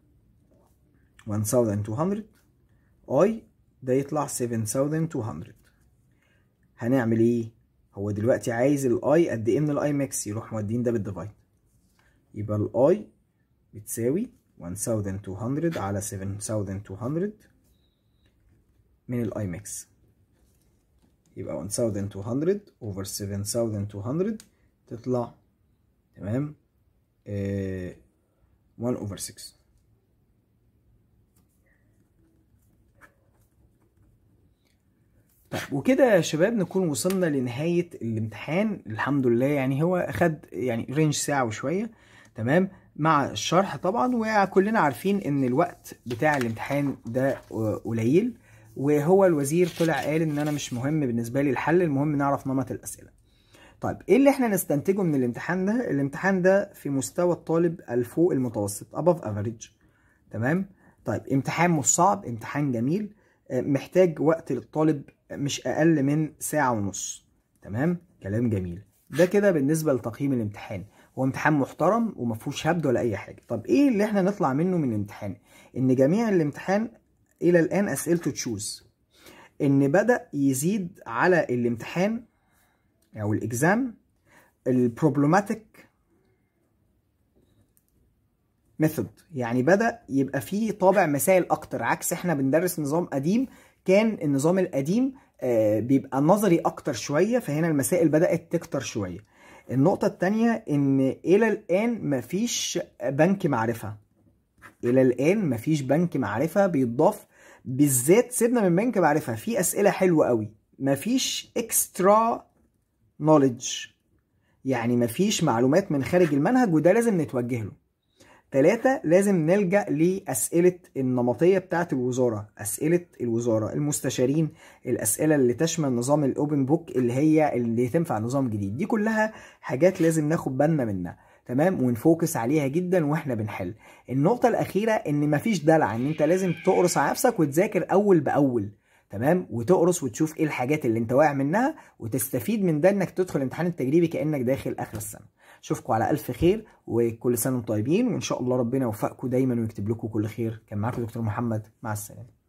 1200 اي ده يطلع 7200 هنعمل ايه هو دلوقتي عايز الاي قد ايه من الاي ماكس يروح مودين ده بالديفايد يبقى الاي بتساوي 1200 على 7200 من الاي ماكس يبقى 1200 over 7200 تطلع تمام آه 1 over 6 طيب وكده يا شباب نكون وصلنا لنهاية الامتحان الحمد لله يعني هو خد يعني رينج ساعة وشوية تمام مع الشرح طبعا وكلنا عارفين ان الوقت بتاع الامتحان ده قليل وهو الوزير طلع قال ان انا مش مهم بالنسبه لي الحل المهم نعرف نمط الاسئله طيب ايه اللي احنا نستنتجه من الامتحان ده الامتحان ده في مستوى الطالب الفوق المتوسط above average تمام طيب امتحان مش صعب امتحان جميل محتاج وقت للطالب مش اقل من ساعه ونص تمام كلام جميل ده كده بالنسبه لتقييم الامتحان هو امتحان محترم وما فيهوش هبد ولا اي حاجه طب ايه اللي احنا نطلع منه من الامتحان ان جميع الامتحان الى الان اسئلته تشوز ان بدا يزيد على الامتحان او الاكزام البروبلماتيك ميثود يعني بدا يبقى فيه طابع مسائل اكتر عكس احنا بندرس نظام قديم كان النظام القديم بيبقى نظري اكتر شويه فهنا المسائل بدات تكتر شويه النقطه الثانيه ان الى الان مفيش بنك معرفه الى الان مفيش بنك معرفه بيتضاف بالذات سيبنا من بنك معرفه في اسئله حلوه قوي مفيش اكسترا نوليدج يعني مفيش معلومات من خارج المنهج وده لازم نتوجه له ثلاثة لازم نلجأ لأسئلة النمطية بتاعة الوزارة أسئلة الوزارة المستشارين الأسئلة اللي تشمل نظام الأوبن بوك اللي هي اللي تنفع نظام جديد دي كلها حاجات لازم ناخد بالنا منها تمام ونفوكس عليها جدا واحنا بنحل النقطة الأخيرة إن مفيش دلع إن أنت لازم تقرص على نفسك وتذاكر أول بأول تمام وتقرص وتشوف ايه الحاجات اللي انت واقع منها وتستفيد من ده انك تدخل الامتحان التجريبي كانك داخل اخر السنه اشوفكم على الف خير وكل سنه وانتم طيبين وان شاء الله ربنا يوفقكم دايما ويكتب لكم كل خير كان معاكم دكتور محمد مع السلامه